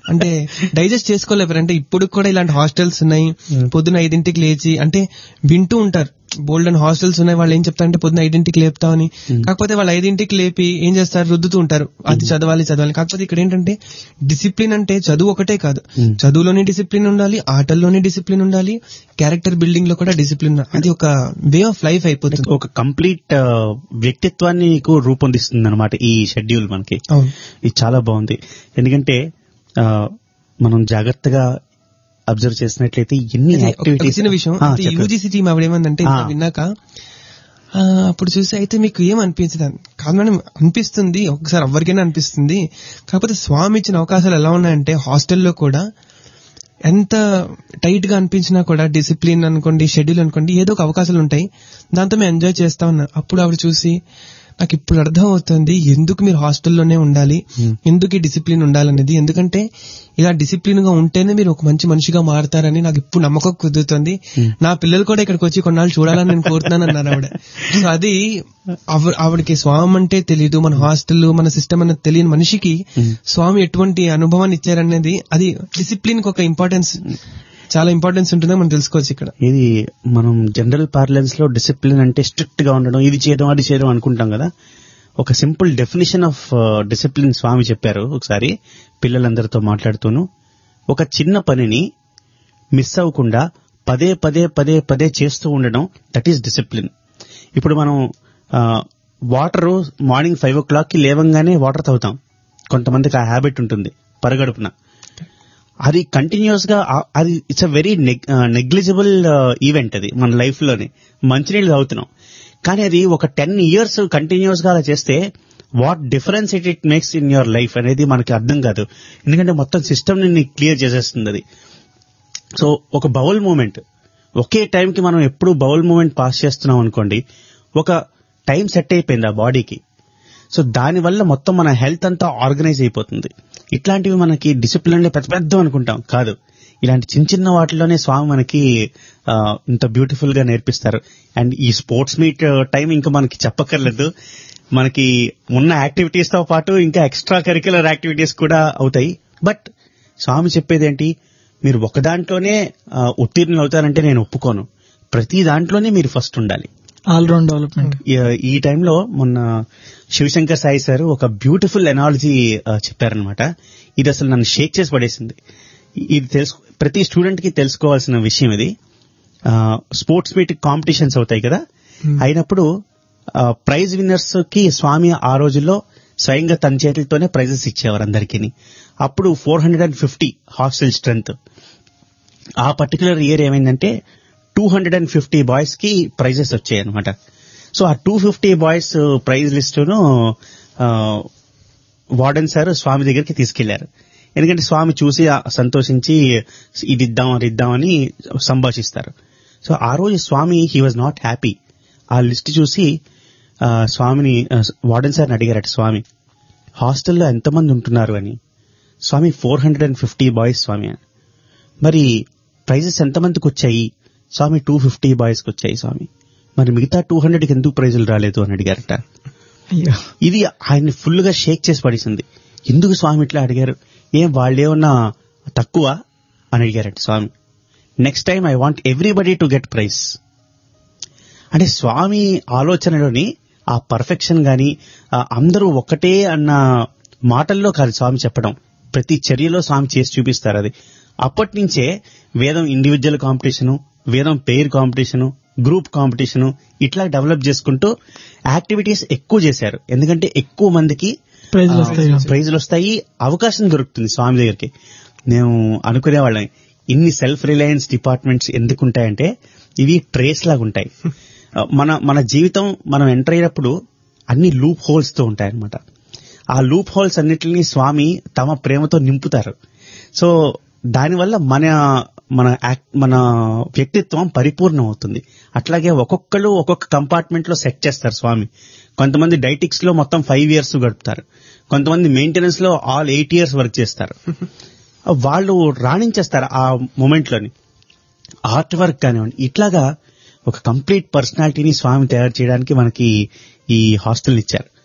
అంటే డైజెస్ట్ చేసుకోలేరు అంటే ఇప్పుడు కూడా ఇలాంటి హాస్టల్స్ ఉన్నాయి పొద్దున ఐదింటికి లేచి అంటే వింటూ ఉంటారు బోల్డ్ అండ్ హాస్టల్స్ ఉన్నాయి వాళ్ళు ఏం చెప్తారంటే పొద్దున ఐదింటికి లేపుతామని కాకపోతే వాళ్ళు ఐదింటికి లేపి ఏం చేస్తారు రుద్దుతూ ఉంటారు అది చదవాలి చదవాలి కాకపోతే ఇక్కడ ఏంటంటే డిసిప్లిన్ అంటే చదువు ఒకటే కాదు చదువులోనే డిసిప్లిన్ ఉండాలి ఆటల్లోనే డిసిప్లిన్ ఉండాలి క్యారెక్టర్ బిల్డింగ్ లో కూడా డిసిప్లిన్ అది ఒక వే ఆఫ్ లైఫ్ అయిపోతుంది ఒక కంప్లీట్ వ్యక్తిత్వాన్ని నీకు రూపొందిస్తుంది అనమాట ఈ షెడ్యూల్ మనకి అవును ఇది చాలా బాగుంది ఎందుకంటే ఆ, మనం జాగ్రత్తగా అబ్జర్వ్ చేసినట్లయితే ఎన్ని అదే, ఒక- ఒక యాక్టివిటీస్ చిన్న విషయం యూజీసీ టీం ఆవిడ ఏమందంటే ఆ. విన్నాక ఆ, అప్పుడు చూసి అయితే మీకు ఏం అనిపించదు కాదు మేడం అనిపిస్తుంది ఒకసారి ఎవరికైనా అనిపిస్తుంది కాకపోతే స్వామి ఇచ్చిన అవకాశాలు ఎలా ఉన్నాయంటే హాస్టల్లో కూడా ఎంత టైట్ గా అనిపించినా కూడా డిసిప్లిన్ అనుకోండి షెడ్యూల్ అనుకోండి ఏదో ఒక అవకాశాలు ఉంటాయి దాంతో మేము ఎంజాయ్ చేస్తా ఉన్నా అప్పుడు ఆవిడ చూసి నాకు ఇప్పుడు అర్థం అవుతుంది ఎందుకు మీరు హాస్టల్లోనే ఉండాలి ఎందుకు ఈ డిసిప్లిన్ ఉండాలనేది ఎందుకంటే ఇలా డిసిప్లిన్ గా ఉంటేనే మీరు ఒక మంచి మనిషిగా మారుతారని నాకు ఇప్పుడు నమ్మకం కుదురుతుంది నా పిల్లలు కూడా ఇక్కడికి వచ్చి కొన్నాళ్ళు చూడాలని నేను కోరుతున్నాను అన్నారు ఆవిడ సో అది ఆవిడ- ఆవిడకి స్వామి అంటే తెలియదు మన హాస్టల్ మన సిస్టమ్ అనేది తెలియని మనిషికి స్వామి ఎటువంటి అనుభవాన్ని ఇచ్చారనేది అది డిసిప్లిన్ కి ఒక ఇంపార్టెన్స్ చాలా ఇంపార్టెన్స్ ఉంటుందో మనం తెలుసుకోవచ్చు ఇక్కడ ఇది మనం జనరల్ పార్లెన్స్ లో డిసిప్లిన్ అంటే స్ట్రిక్ట్ గా ఉండడం ఇది చేయడం అది చేయడం అనుకుంటాం కదా ఒక సింపుల్ డెఫినేషన్ ఆఫ్ డిసిప్లిన్ స్వామి చెప్పారు ఒకసారి పిల్లలందరితో మాట్లాడుతూను ఒక చిన్న పనిని మిస్ అవ్వకుండా పదే పదే పదే పదే చేస్తూ ఉండడం దట్ ఈస్ డిసిప్లిన్ ఇప్పుడు మనం water morning five o'clock కి లేవంగానే వాటర్ తాగుతాం కొంతమందికి ఆ హ్యాబిట్ ఉంటుంది పరగడుపున అది కంటిన్యూస్ గా ఆ- అది it's a very negligible event అది మన లైఫ్ లోనే మంచినీళ్ళు తాగుతున్నాం కానీ అది ఒక టెన్ ఇయర్స్ కంటిన్యూస్ గా అలా చేస్తే what difference it it makes in your life అనేది మనకి అర్థం కాదు ఎందుకంటే మొత్తం సిస్టమ్ ని క్లియర్ చేసేస్తుంది అది సో ఒక బౌల్ మూమెంట్ ఒకే టైంకి మనం ఎప్పుడు బౌల్ మూమెంట్ పాస్ చేస్తున్నాం అనుకోండి ఒక టైం సెట్ అయిపోయింది ఆ బాడీకి సో దానివల్ల మొత్తం మన హెల్త్ అంతా ఆర్గనైజ్ అయిపోతుంది ఇట్లాంటివి మనకి డిసిప్లిన్ పెద్ద పెద్ద అనుకుంటాం కాదు ఇలాంటి చిన్న చిన్న వాటిలోనే స్వామి మనకి ఆ, ఇంత బ్యూటిఫుల్ గా నేర్పిస్తారు అండ్ ఈ స్పోర్ట్స్ మీట్ టైం ఇంకా మనకి చెప్పక్కర్లేదు మనకి ఉన్న యాక్టివిటీస్ తో పాటు ఇంకా ఎక్స్ట్రా కరిక్యులర్ యాక్టివిటీస్ కూడా అవుతాయి బట్ స్వామి చెప్పేది ఏంటి మీరు ఒక దాంట్లోనే ఆ, ఉత్తీర్ణులు అవుతారంటే నేను ఒప్పుకోను ప్రతి దాంట్లోనే మీరు ఫస్ట్ ఉండాలి ఆల్ రౌండ్ డెవలప్మెంట్ ఈ- ఈ టైంలో మొన్న శివశంకర్ సాయి సార్ ఒక బ్యూటిఫుల్ ఎనాలజీ చెప్పారనమాట ఇది అసలు నన్ను షేక్ చేసి పడేసింది ఇది తెలుసు ప్రతి స్టూడెంట్ కి తెలుసుకోవాల్సిన విషయం ఇది స్పోర్ట్స్ మీట్ కాంపిటీషన్స్ అవుతాయి కదా అయినప్పుడు ప్రైజ్ విన్నర్స్ కి స్వామి ఆ రోజుల్లో స్వయంగా తన చేతులతోనే ప్రైజెస్ ఇచ్చేవారు అందరికీ అప్పుడు four hundred and fifty hostel strength ఆ పర్టికులర్ ఇయర్ ఏమైందంటే two hundred and fifty boys కి ప్రైజెస్ వచ్చాయి అనమాట సో ఆ టూ ఫిఫ్టీ బాయ్స్ ప్రైజ్ లిస్టును వార్డెన్ సార్ స్వామి దగ్గరికి తీసుకెళ్లారు ఎందుకంటే స్వామి చూసి ఆ సంతోషించి ఇది ఇద్దాం అది ఇద్దామని సంభాషిస్తారు సో ఆ రోజు Swami he was not happy ఆ లిస్ట్ చూసి ఆ, స్వామిని ఆ, వార్డెన్ సార్ని అడిగారట స్వామి హాస్టల్లో ఎంతమంది ఉంటున్నారు అని Swami four hundred and fifty boys Swami అని మరి ప్రైజెస్ ఎంతమందికి వచ్చాయి స్వామి టూ ఫిఫ్టీ బాయ్స్ కి వచ్చాయి స్వామి మరి మిగతా టూ హండ్రెడ్కి ఎందుకు ప్రైజులు రాలేదు అని అడిగారట అయ్యో ఇది ఆయన్ని ఫుల్ గా షేక్ చేసి పడేసింది ఎందుకు స్వామి ఇట్లా అడిగారు ఏం వాళ్ళేమన్నా తక్కువ అని అడిగారట Swami next time I want everybody to get prize అంటే స్వామి ఆలోచనలోని ఆ పర్ఫెక్షన్ గాని ఆ అందరూ ఒక్కటే అన్న మాటల్లో కాదు స్వామి చెప్పడం ప్రతి చర్యలో స్వామి చేసి చూపిస్తారు అది అప్పటి నుంచే Vedam individual competition Vedam pair competition group competition ఇట్లా డెవలప్ చేసుకుంటూ యాక్టివిటీస్ ఎక్కువ చేశారు ఎందుకంటే ఎక్కువ మందికి ప్రైజ్లు వస్తాయి ప్రైజులు వస్తాయి అవకాశం దొరుకుతుంది స్వామి దగ్గరికి మేము అనుకునేవాళ్ళం ఇన్ని సెల్ఫ్ రిలయన్స్ డిపార్ట్మెంట్స్ ఎందుకు ఉంటాయంటే ఇవి ట్రేస్ లాగా ఉంటాయి మన మన జీవితం మనం ఎంటర్ అయినప్పుడు అన్ని లూప్ హోల్స్ తో ఉంటాయి అనమాట ఆ లూప్ హోల్స్ అన్నిటిని స్వామి తమ ప్రేమతో నింపుతారు సో దానివల్ల మన మన యాక్- మన వ్యక్తిత్వం పరిపూర్ణం అవుతుంది అట్లాగే ఒక్కొక్కరు ఒక్కొక్క కంపార్ట్మెంట్ లో సెట్ చేస్తారు స్వామి కొంతమంది డైటిక్స్ లో మొత్తం ఫైవ్ ఇయర్స్ గడుపుతారు కొంతమంది మెయింటెనెన్స్ లో ఆల్ ఎయిట్ ఇయర్స్ వర్క్ చేస్తారు వాళ్ళు రాణించేస్తారు ఆ మూమెంట్ లోని ఆర్ట్ వర్క్ కానివ్వండి ఇట్లాగా ఒక కంప్లీట్ పర్సనాలిటీని స్వామి తయారు చేయడానికి మనకి ఈ హాస్టల్ ఇచ్చారు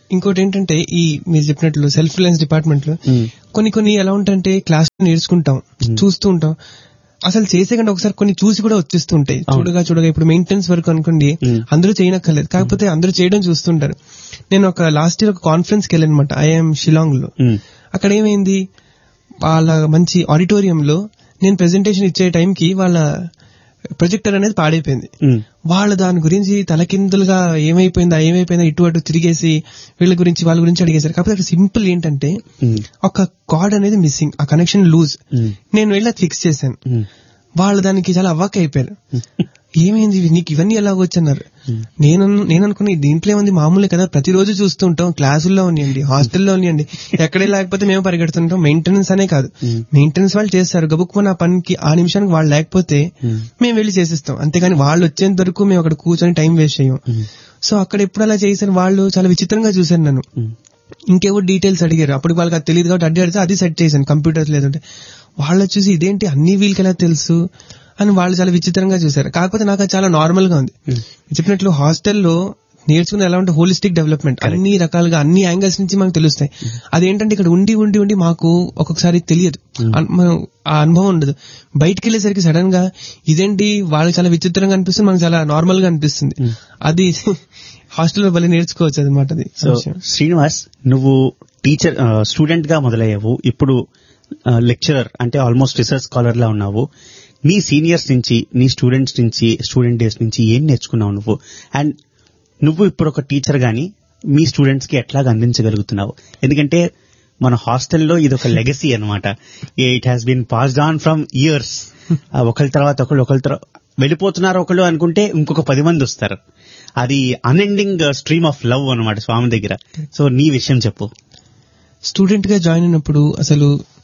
ఇంకోటి ఏంటంటే ఈ మీరు చెప్పినట్లు సెల్ఫ్ రిలయన్స్ డిపార్ట్మెంట్ లో మ్మ్. కొన్ని కొన్ని ఎలా ఉంటాయంటే క్లాస్ నేర్చుకుంటాం చూస్తూ ఉంటాం అసలు చేసే కంటే ఒకసారి కొన్ని చూసి కూడా వచ్చేస్తూ ఉంటాయి అవును. చూడగా చూడగా ఇప్పుడు మెయింటెనెన్స్ వర్క్ అనుకోండి మ్మ్. అందరూ చేయనక్కర్లేదు కాకపోతే అందరూ చేయడం చూస్తుంటారు నేను ఒక లాస్ట్ ఇయర్ ఒక కాన్ఫరెన్స్ కి వెళ్ళాను అనమాట ఐఎమ్ షిలాంగ్ లో మ్మ్. అక్కడ ఏమైంది వాళ్ళ మంచి ఆడిటోరియంలో నేను ప్రెజెంటేషన్ ఇచ్చే టైంకి వాళ్ళ ప్రొజెక్టర్ అనేది పాడైపోయింది మ్మ్. వాళ్ళు దాని గురించి తలకిందులుగా ఏమైపోయిందా ఏమైపోయిందా ఇటు అటు తిరిగేసి వీళ్ళ గురించి వాళ్ళ గురించి అడిగేశారు కాకపోతే అక్కడ సింపుల్ ఏంటంటే మ్మ్. ఒక కార్డ్ అనేది మిస్సింగ్ ఆ కనెక్షన్ లూజ్ మ్మ్. నేను వెళ్ళి అది ఫిక్స్ చేశాను మ్మ్. వాళ్ళు దానికి చాలా అవ్వక అయిపోయారు ఏమైంది ఇవి? నీకు ఇవన్నీ ఎలా వచ్చన్నారు నేను నేను అనుకున్నా దీంట్లో ఏముంది మామూలే కదా ప్రతిరోజు చూస్తూ ఉంటాం క్లాసుల్లో ఉన్నాయండి హాస్టల్లో ఉన్నాయండి ఎక్కడే లేకపోతే మేము పరిగెడుతుంటాం మెయింటెనెన్స్ అనే కాదు మెయింటెనెన్స్ వాళ్ళు చేస్తారు గబుక్కున్న ఆ పనికి ఆ నిమిషానికి వాళ్ళు లేకపోతే మేము వెళ్ళి చేసిస్తాం అంతేగాని వాళ్ళు వచ్చేంత వరకు మేము అక్కడ కూర్చొని టైం వేస్ట్ చేయం సో అక్కడ ఎప్పుడు అలా చేశారు వాళ్ళు చాలా విచిత్రంగా చూశారు నన్ను మ్మ్. ఇంకేవో డీటెయిల్స్ అడిగారు అప్పుడు వాళ్ళకి అది తెలియదు కాబట్టి అడ్డి అడిగితే అది సెట్ చేశాను కంప్యూటర్స్ లేదంటే వాళ్ళు చూసి ఇదేంటి అన్ని వీళ్ళకి ఎలా తెలుసు అని వాళ్ళు చాలా విచిత్రంగా చూశారు కాకపోతే నాకు అది చాలా నార్మల్ గా ఉంది చెప్పినట్లు హాస్టల్లో నేర్చుకున్న ఎలా ఉంటే హోలిస్టిక్ డెవలప్మెంట్ అన్ని రకాలుగా అన్ని యాంగిల్స్ నుంచి మనకు తెలుస్తాయి అదేంటంటే ఇక్కడ ఉండి ఉండి ఉండి మాకు ఒక్కొక్కసారి తెలియదు అన్- మనం ఆ అనుభవం ఉండదు బయటికి వెళ్ళేసరికి సడన్ గా ఇదేంటి వాళ్ళకి చాలా విచిత్రంగా అనిపిస్తుంది మనకు చాలా నార్మల్ గా అనిపిస్తుంది అది హాస్టల్లో భలే నేర్చుకోవచ్చు అనమాట అది సో శ్రీనివాస్ నువ్వు టీచర్ స్టూడెంట్ గా మొదలయ్యావు ఇప్పుడు లెక్చరర్ అంటే ఆల్మోస్ట్ రీసెర్చ్ స్కాలర్ లా ఉన్నావు నీ సీనియర్స్ నుంచి నీ స్టూడెంట్స్ నుంచి స్టూడెంట్ డేస్ నుంచి ఏం నేర్చుకున్నావు నువ్వు అండ్ నువ్వు ఇప్పుడు ఒక టీచర్ గాని మీ స్టూడెంట్స్ కి ఎట్లాగా అందించగలుగుతున్నావు ఎందుకంటే మన హాస్టల్లో ఇది ఒక లెగసీ అనమాట it has been passed on from years ఒకరి తర్వాత ఒకళ్ళు ఒకరి తర్వాత వెళ్ళిపోతున్నారు ఒకళ్ళు అనుకుంటే ఇంకొక పది మంది వస్తారు అది అన్ఎండింగ్ స్ట్రీమ్ ఆఫ్ లవ్ అన్నమాట స్వామి దగ్గర సో నీ విషయం చెప్పు స్టూడెంట్ గా జాయిన్ అయినప్పుడు అసలు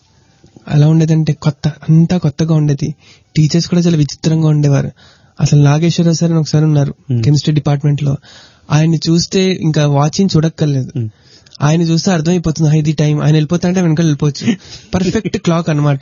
ఎలా ఉండేదంటే కొత్త అంతా కొత్తగా ఉండేది టీచర్స్ కూడా చాలా విచిత్రంగా ఉండేవారు అసలు నాగేశ్వరరావు సార్ అని ఒకసారి ఉన్నారు Hmm. కెమిస్ట్రీ డిపార్ట్మెంట్ లో ఆయన్ని చూస్తే ఇంకా వాచింగ్ చూడక్కర్లేదు Hmm. ఆయన చూస్తే అర్థమైపోతుంది "ఆ, ఇది టైం ఆయన వెళ్ళిపోతాంటే వెనక వెళ్ళిపోవచ్చు పర్ఫెక్ట్ క్లాక్ అన్నమాట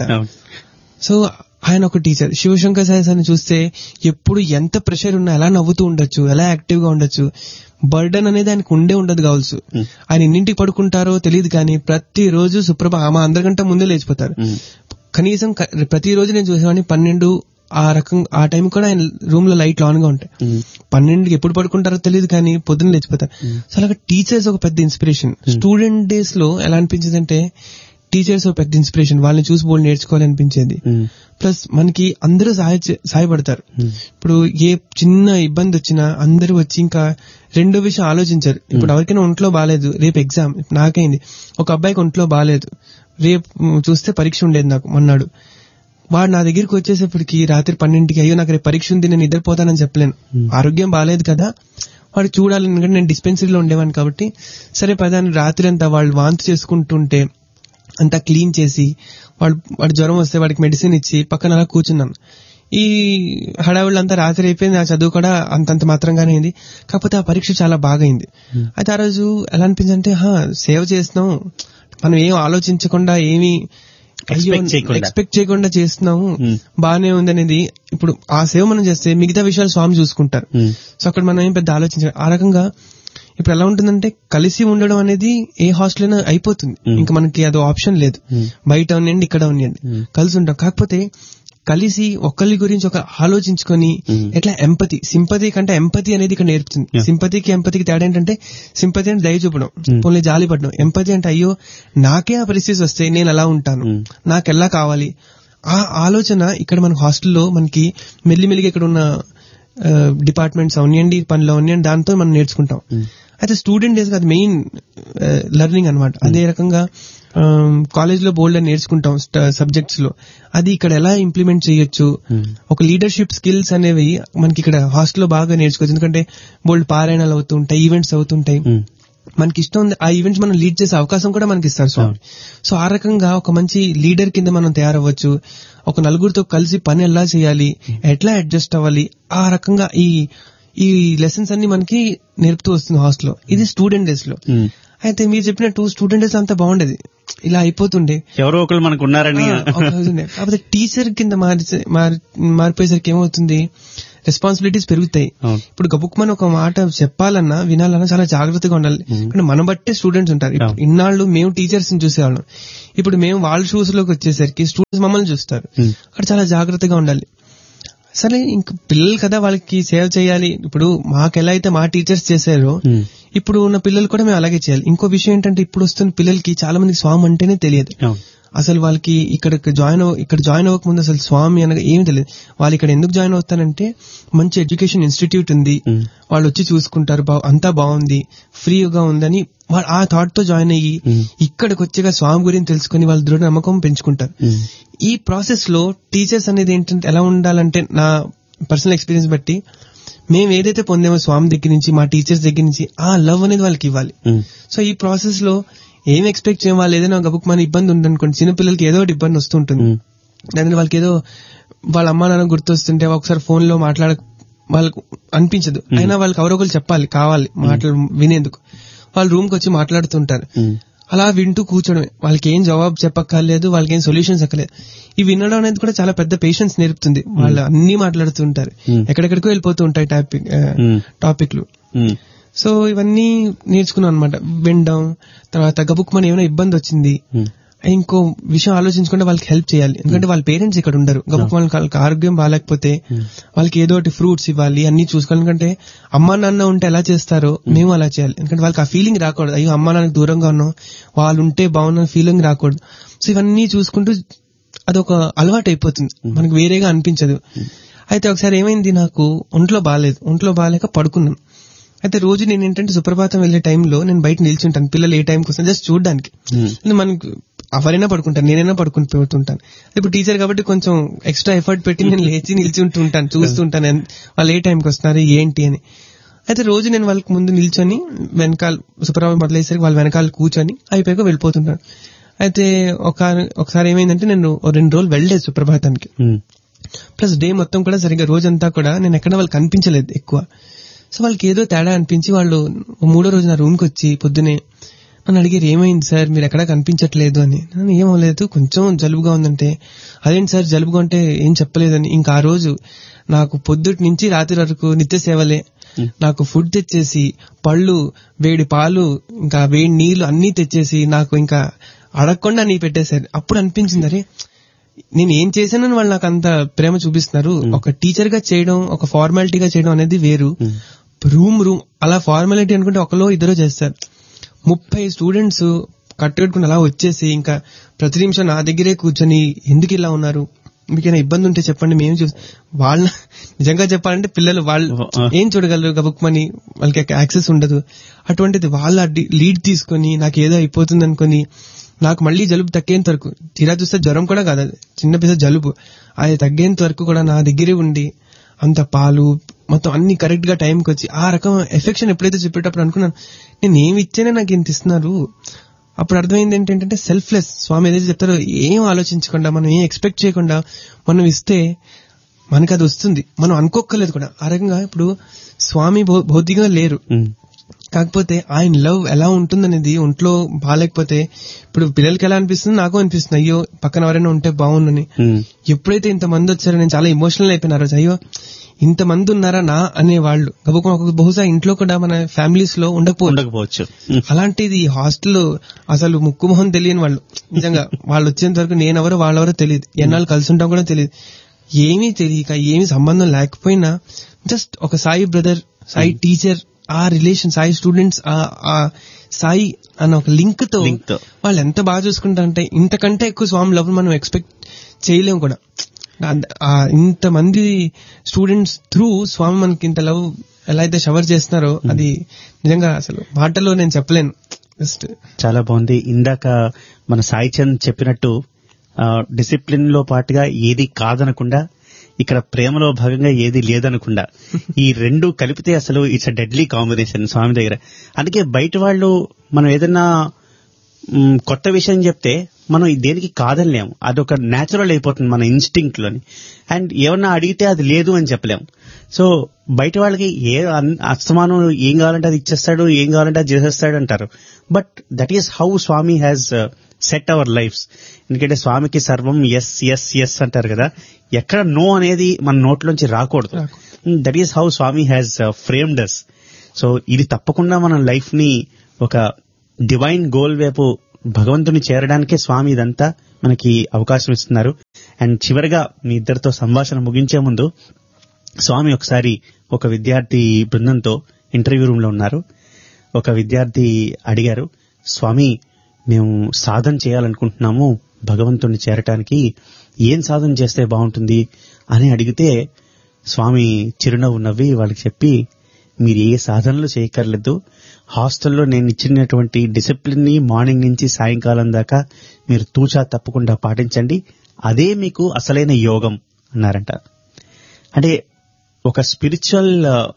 సో ఆయన ఒక టీచర్ శివశంకర్ సార్ సార్ని చూస్తే ఎప్పుడు ఎంత ప్రెషర్ ఉన్నా ఎలా నవ్వుతూ ఉండొచ్చు ఎలా యాక్టివ్ గా ఉండొచ్చు బర్డన్ అనేది ఆయనకు ఉండే ఉండదు కావచ్చు Hmm. ఆయన ఎన్నింటికి పడుకుంటారో తెలియదు కానీ ప్రతి రోజు సుప్రభ ఆమె అందరికంటే ముందే లేచిపోతారు Hmm. కనీసం క- ప్రతిరోజు నేను చూసేవాడిని పన్నెండు ఆ రకం ఆ టైం కూడా ఆయన రూమ్ లో లైట్ ఆన్ గా ఉంటాయి Hmm. పన్నెండుకి ఎప్పుడు పడుకుంటారో తెలియదు కానీ పొద్దున్న లేచిపోతారు సో అలాగే టీచర్స్ ఒక పెద్ద ఇన్స్పిరేషన్ స్టూడెంట్ డేస్ లో ఎలా అనిపించింది అంటే టీచర్స్ ఒక పెద్ద ఇన్స్పిరేషన్ వాళ్ళని చూసి బోల్ నేర్చుకోవాలి అనిపించేది Hmm. ప్లస్ మనకి అందరూ సహాయ సహాయపడతారు Hmm. ఇప్పుడు ఏ చిన్న ఇబ్బంది వచ్చినా అందరూ వచ్చి ఇంకా రెండో విషయం ఆలోచించారు ఇప్పుడు ఎవరికైనా ఒంట్లో బాగాలేదు రేపు ఎగ్జామ్ నాకైంది ఒక అబ్బాయికి ఒంట్లో బాగాలేదు రేపు మ్, చూస్తే పరీక్ష ఉండేది నాకు మొన్నాడు వాడు నా దగ్గరికి వచ్చేసేపటికి రాత్రి పన్నెండుకి అయ్యో నాకు రేపు పరీక్ష ఉంది నేను నిద్రపోతానని చెప్పలేను ఆరోగ్యం బాగాలేదు కదా వాడు చూడాలి ఎందుకంటే నేను డిస్పెన్సరీలో ఉండేవాడిని కాబట్టి సరే పదాన్ని రాత్రి అంతా వాళ్ళు వాంతి చేసుకుంటుంటే అంతా క్లీన్ చేసి వాడు వాడు జ్వరం వస్తే వాడికి మెడిసిన్ ఇచ్చి పక్కన అలా కూర్చున్నాను ఈ హడావిళ్ళంతా రాత్రి అయిపోయింది ఆ చదువు కూడా అంతంత మాత్రంగానే అయింది కాకపోతే ఆ పరీక్ష చాలా బాగా అయింది అయితే ఆ రోజు ఎలా అనిపించిందంటే హా సేవ చేస్తున్నాం మనం ఏం ఆలోచించకుండా ఏమి Expect చేయకుండా. ఎక్స్పెక్ట్ చేయకుండా చేస్తున్నాము Hmm. బాగానే ఉంది అనేది ఇప్పుడు ఆ సేవ మనం చేస్తే మిగతా విషయాలు స్వామి చూసుకుంటారు Hmm. సో అక్కడ మనం ఏం పెద్ద ఆలోచించాలి ఆ రకంగా ఇప్పుడు ఎలా ఉంటుందంటే కలిసి ఉండడం అనేది ఏ హాస్టల్ అయినా అయిపోతుంది Hmm. ఇంకా మనకి అది ఆప్షన్ లేదు Hmm. బయట ఉండండి ఇక్కడ ఉండండి Hmm. కలిసి ఉంటాం కాకపోతే కలిసి ఒకరి గురించి ఒక ఆలోచించుకొని Hmm. ఎట్లా ఎంపతి సింపతి కంటే ఎంపతి అనేది ఇక్కడ నేర్పుతుంది Yeah. సింపతికి ఎంపతికి తేడా ఏంటంటే సింపతి అంటే దయ చూపడం Hmm. పోనీ జాలి పడడం ఎంపతి అంటే అయ్యో నాకే ఆ పరిస్థితి వస్తే నేను ఎలా ఉంటాను Hmm. నాకెలా కావాలి ఆ ఆలోచన ఇక్కడ మన హాస్టల్లో మనకి మెల్లిమెల్లిగా ఇక్కడ ఉన్న డిపార్ట్మెంట్స్ అవనియండి పనిలో అవనియండి దాంతో మనం నేర్చుకుంటాం Hmm. అయితే స్టూడెంట్ డేస్ అది మెయిన్ లెర్నింగ్ అన్నమాట అదే రకంగా కాలేజ్ లో బోల్డ్ అని నేర్చుకుంటాం సబ్జెక్ట్స్ లో అది ఇక్కడ ఎలా ఇంప్లిమెంట్ చేయొచ్చు Hmm. ఒక లీడర్షిప్ స్కిల్స్ అనేవి మనకి ఇక్కడ హాస్టల్లో బాగా నేర్చుకోవచ్చు ఎందుకంటే బోల్డ్ పారాయణాలు అవుతుంటాయి ఈవెంట్స్ అవుతుంటాయి Hmm. మనకి ఇష్టం ఉంది ఆ ఈవెంట్స్ మనం లీడ్ చేసే అవకాశం కూడా మనకి ఇస్తారు స్వామి సో ఆ రకంగా ఒక మంచి లీడర్ కింద మనం తయారవ్వచ్చు ఒక నలుగురితో కలిసి పని ఎలా చేయాలి ఎట్లా అడ్జస్ట్ అవ్వాలి ఆ రకంగా ఈ ఈ లెసన్స్ అన్ని మనకి నేర్పుతూ వస్తుంది హాస్టల్లో ఇది స్టూడెంట్ డేస్ లో Hmm. అయితే మీరు చెప్పినట్టు స్టూడెంట్ డేస్ అంతా బాగుండేది ఇలా అయిపోతుండే ఎవరో ఒకరు మనకు ఉన్నారని ఆ, ఒక రోజు ఉండే. కాకపోతే టీచర్ కింద మారి మారి- మారిపోయేసరికి ఏమవుతుంది రెస్పాన్సిబిలిటీస్ పెరుగుతాయి అవును. ఇప్పుడు గబుక్మని ఒక మాట చెప్పాలన్నా వినాలన్నా చాలా జాగ్రత్తగా ఉండాలి ఎందుకంటే మన బట్టే స్టూడెంట్స్ ఉంటారు ఇప్పుడు అవును. ఇన్నాళ్ళు మేము టీచర్స్ ని చూసేవాళ్ళం ఇప్పుడు మేము వాళ్ళ షూస్ లోకి వచ్చేసరికి స్టూడెంట్స్ మమ్మల్ని చూస్తారు Hmm. అక్కడ చాలా జాగ్రత్తగా ఉండాలి సరే ఇంక పిల్లలు కదా వాళ్ళకి సేవ చేయాలి ఇప్పుడు మాకు ఎలా అయితే మా టీచర్స్ చేశారో Hmm. ఇప్పుడు ఉన్న పిల్లలు కూడా మేము అలాగే చేయాలి ఇంకో విషయం ఏంటంటే ఇప్పుడు వస్తున్న పిల్లలకి చాలా మందికి స్వామి అంటేనే తెలియదు అవును. అసలు వాళ్ళకి ఇక్కడ జాయిన్ అవ్వ ఇక్కడ జాయిన్ అవ్వక ముందు అసలు స్వామి అనగా ఏమీ తెలియదు వాళ్ళు ఇక్కడ ఎందుకు జాయిన్ అవుతారంటే మంచి ఎడ్యుకేషన్ ఇన్స్టిట్యూట్ ఉంది Hmm. వాళ్ళు వచ్చి చూసుకుంటారు బా- అంతా బాగుంది ఫ్రీగా ఉందని వా- ఆ థాట్ తో జాయిన్ అయ్యి Hmm. ఇక్కడికి వచ్చాక స్వామి గురించి తెలుసుకుని వాళ్ళ దృఢ నమ్మకం పెంచుకుంటారు Hmm. ఈ ప్రాసెస్ లో టీచర్స్ అనేది ఏంటంటే ఎలా ఉండాలంటే నా పర్సనల్ ఎక్స్పీరియన్స్ బట్టి మేము ఏదైతే పొందామో స్వామి దగ్గర నుంచి మా టీచర్స్ దగ్గర నుంచి ఆ లవ్ అనేది వాళ్ళకి ఇవ్వాలి Hmm. సో ఈ ప్రాసెస్ లో ఏం ఎక్స్పెక్ట్ చేయం వాళ్ళు ఏదైనా గబుక్ మన ఇబ్బంది ఉందనుకోండి చిన్న పిల్లలకి ఏదో ఒకటి ఇబ్బంది వస్తుంటుంది Hmm. దాని వాళ్ళకి ఏదో వాళ్ళ అమ్మా నాన్న గుర్తొస్తుంటే ఒకసారి ఫోన్ లో మాట్లాడ వాళ్ళకు అనిపించదు అయినా వాళ్ళకి ఎవరొకరు చెప్పాలి కావాలి మాటలు వినేందుకు వాళ్ళు రూమ్ కి వచ్చి మాట్లాడుతుంటారు Hmm. అలా వింటూ కూర్చోడమే వాళ్ళకి ఏం జవాబు చెప్పక్కర్లేదు వాళ్ళకి ఏం సొల్యూషన్స్ అక్కర్లేదు ఈ వినడం అనేది కూడా చాలా పెద్ద పేషెన్స్ నేర్పుతుంది వాళ్ళు అన్ని మాట్లాడుతుంటారు Hmm. ఎక్కడెక్కడికో వెళ్ళిపోతూ ఉంటాయి టాపిక్ Hmm. టాపిక్లు Hmm. సో ఇవన్నీ నేర్చుకున్నాం అనమాట వినడం తర్వాత గబుక్ మన ఏమైనా ఇబ్బంది వచ్చింది Hmm. ఇంకో విషయం ఆలోచించుకుంటే వాళ్ళకి హెల్ప్ చేయాలి ఎందుకంటే వాళ్ళ పేరెంట్స్ ఇక్కడ ఉండరు గబుక్ వాళ్ళకి ఆరోగ్యం బాగాలేకపోతే వాళ్ళకి ఏదో ఒకటి ఫ్రూట్స్ ఇవ్వాలి అన్ని చూసుకోవాలి ఎందుకంటే అమ్మా నాన్న ఉంటే ఎలా చేస్తారో మేము అలా చేయాలి ఎందుకంటే వాళ్ళకి ఆ ఫీలింగ్ రాకూడదు అయ్యో అమ్మా నాన్నకి దూరంగా ఉన్నాం వాళ్ళు ఉంటే బాగున్న ఫీలింగ్ రాకూడదు సో ఇవన్నీ చూసుకుంటూ అదొక అలవాటు అయిపోతుంది మనకు వేరేగా అనిపించదు అయితే ఒకసారి ఏమైంది నాకు ఒంట్లో బాగాలేదు ఒంట్లో బాగాలేక పడుకున్నాను అయితే రోజు నేను ఏంటంటే సుప్రభాతం వెళ్లే టైంలో నేను బయట నిల్చుంటాను పిల్లలు ఏ టైంకి వస్తాను జస్ట్ చూడడానికి Hmm. మనకు ఎవరైనా పడుకుంటాను నేనైనా పడుకుని పోతుంటాను ఇప్పుడు టీచర్ కాబట్టి కొంచెం ఎక్స్ట్రా ఎఫర్ట్ పెట్టి నేను లేచి నిల్చుంటూ ఉంటాను చూస్తుంటాను ఎన్- వాళ్ళు ఏ టైంకి వస్తున్నారు ఏంటి అని అయితే రోజు నేను వాళ్ళకి ముందు నిల్చొని వెనకాల సుప్రభాతం మొదలయ్యేసరికి వాళ్ళ వెనకాల కూర్చొని అయిపోయాక వెళ్ళిపోతుంటాను అయితే ఒక ఒకసారి ఏమైందంటే నేను ఓ రెండు రోజులు వెళ్ళలేదు సుప్రభాతానికి Hmm. ప్లస్ డే మొత్తం కూడా సరిగ్గా రోజంతా కూడా నేను ఎక్కడ వాళ్ళకి కనిపించలేదు ఎక్కువ సో వాళ్ళకి ఏదో తేడా అనిపించి వాళ్ళు ఓ మూడో రోజు నా రూమ్కి వచ్చి పొద్దునే నన్ను అడిగారు ఏమైంది సార్ మీరు ఎక్కడా కనిపించట్లేదు అని నన్ను ఏమవలేదు కొంచెం జలుబుగా ఉందంటే అదేంటి సార్ జలుబుగా ఉంటే ఏం చెప్పలేదని ఇంకా ఆ రోజు నాకు పొద్దుటి నుంచి రాత్రి వరకు నిత్య సేవలే నాకు ఫుడ్ తెచ్చేసి పళ్ళు వేడి పాలు ఇంకా వేడి నీళ్లు అన్ని తెచ్చేసి నాకు ఇంకా అడగకుండా నీ పెట్టేశారు అప్పుడు అనిపించింది అరే నేను ఏం చేశానని వాళ్ళు నాకు అంత ప్రేమ చూపిస్తున్నారు ఒక టీచర్ గా చేయడం ఒక ఫార్మాలిటీగా చేయడం అనేది వేరు రూమ్ రూమ్ అలా ఫార్మాలిటీ అనుకుంటే ఒకలో ఇద్దరు చేస్తారు ముప్పై స్టూడెంట్స్ కట్టుకట్టుకుని అలా వచ్చేసి ఇంకా ప్రతి నిమిషం నా దగ్గరే కూర్చొని ఎందుకు ఇలా ఉన్నారు మీకైనా ఇబ్బంది ఉంటే చెప్పండి మేము చూ వాళ్ళ నిజంగా చెప్పాలంటే పిల్లలు వాళ్ళు ఏం చూడగలరు గబుక్మని వాళ్ళకి యాక్సెస్ ఉండదు అటువంటిది వాళ్ళ లీడ్ తీసుకొని నాకు ఏదో అయిపోతుంది అనుకొని నాకు మళ్ళీ జలుబు తగ్గేంత వరకు తీరా చూస్తే జ్వరం కూడా కాదు అది చిన్న పిల్ల జలుబు అది తగ్గేంత వరకు కూడా నా దగ్గరే ఉండి అంత పాలు మొత్తం అన్ని కరెక్ట్ గా టైంకి వచ్చి ఆ రకం ఎఫెక్షన్ ఎప్పుడైతే చెప్పేటప్పుడు అనుకున్నాను నేను ఏమి ఇచ్చేనే నాకు ఇంత ఇస్తున్నారు అప్పుడు అర్థమైంది ఏంటంటే సెల్ఫ్లెస్ స్వామి ఏదైతే చెప్తారో ఏం ఆలోచించకుండా మనం ఏం ఎక్స్పెక్ట్ చేయకుండా మనం ఇస్తే మనకి అది వస్తుంది మనం అనుకోక్కర్లేదు కూడా ఆ రకంగా ఇప్పుడు స్వామి భౌ- భౌతికంగా లేరు Hmm. కాకపోతే ఆయన లవ్ ఎలా ఉంటుందనేది ఒంట్లో బాగాలేకపోతే ఇప్పుడు పిల్లలకి ఎలా అనిపిస్తుంది నాకు అనిపిస్తుంది అయ్యో పక్కన ఎవరైనా ఉంటే బాగుండని Hmm. ఎప్పుడైతే ఇంతమంది వచ్చారో నేను చాలా ఎమోషనల్ అయిపోయినా ఆ రోజు అయ్యో ఇంతమంది ఉన్నారా నా అనే వాళ్ళు గబుకు ఒక బహుశా ఇంట్లో కూడా మన ఫ్యామిలీస్ లో ఉండకపోవచ్చు ఉండకపోవచ్చు Hmm. అలాంటిది హాస్టల్ అసలు ముక్కు మొహం తెలియని వాళ్ళు నిజంగా వాళ్ళు వచ్చేంత వరకు నేనెవరో వాళ్ళెవరో తెలియదు ఎన్నాళ్ళు కలిసి ఉంటాం కూడా తెలియదు ఏమీ తెలియక ఏమీ సంబంధం లేకపోయినా జస్ట్ ఒక సాయి బ్రదర్ సాయి టీచర్ ఆ రిలేషన్ సాయి స్టూడెంట్స్ ఆ సాయి అన్న ఒక లింక్ తో Link తో. వాళ్ళు ఎంత బాగా చూసుకుంటారంటే ఇంతకంటే ఎక్కువ స్వామి లవ్ మనం ఎక్స్పెక్ట్ చేయలేం కూడా ఆ- ఆ ఇంతమంది స్టూడెంట్స్ త్రూ స్వామి మనకి ఇంత లవ్ ఎలా అయితే షవర్ చేస్తున్నారో అది నిజంగా అసలు మాటల్లో నేను చెప్పలేను జస్ట్ చాలా బాగుంది ఇందాక మన సాయి చంద్ చెప్పినట్టు డిసిప్లిన్ లో పాటుగా ఏది కాదనకుండా ఇక్కడ ప్రేమలో భాగంగా ఏది లేదనకుండా ఈ రెండు కలిపితే అసలు it's a deadly combination Swami దగ్గర అందుకే బయట వాళ్ళు మనం ఏదైనా మ్, కొత్త విషయం చెప్తే మనం దేనికి కాదనిలేము అదొక న్యాచురల్ అయిపోతుంది మన ఇన్స్టింక్ట్ లోని అండ్ ఏమన్నా అడిగితే అది లేదు అని చెప్పలేము సో బయట వాళ్ళకి ఏ అన్- అస్తమానం ఏం కావాలంటే అది ఇచ్చేస్తాడు ఏం కావాలంటే అది చేసేస్తాడు అంటారు but that is how Swami has set our lives ఎందుకంటే స్వామికి సర్వం ఎస్ ఎస్ ఎస్ అంటారు కదా ఎక్కడ నో అనేది మన నోట్లోంచి రాకూడదు that is how Swami has framed us so ఇది తప్పకుండా మన లైఫ్ ని ఒక డివైన్ గోల్ వైపు భగవంతుని చేరడానికే స్వామి ఇదంతా మనకి అవకాశం ఇస్తున్నారు అండ్ చివరిగా మీ ఇద్దరితో సంభాషణ ముగించే ముందు స్వామి ఒకసారి ఒక విద్యార్థి బృందంతో ఇంటర్వ్యూ రూమ్ లో ఉన్నారు ఒక విద్యార్థి అడిగారు స్వామి మేము సాధన చేయాలనుకుంటున్నాము భగవంతుణ్ణి చేరటానికి ఏం సాధన చేస్తే బాగుంటుంది అని అడిగితే స్వామి చిరునవ్వు నవ్వి వాళ్ళకి చెప్పి మీరు ఏ సాధనలు చేయక్కర్లేదు హాస్టల్లో నేను ఇచ్చినటువంటి డిసిప్లిన్ ని మార్నింగ్ నుంచి సాయంకాలం దాకా మీరు తూచా తప్పకుండా పాటించండి అదే మీకు అసలైన యోగం అన్నారంట అంటే ఒక స్పిరిచువల్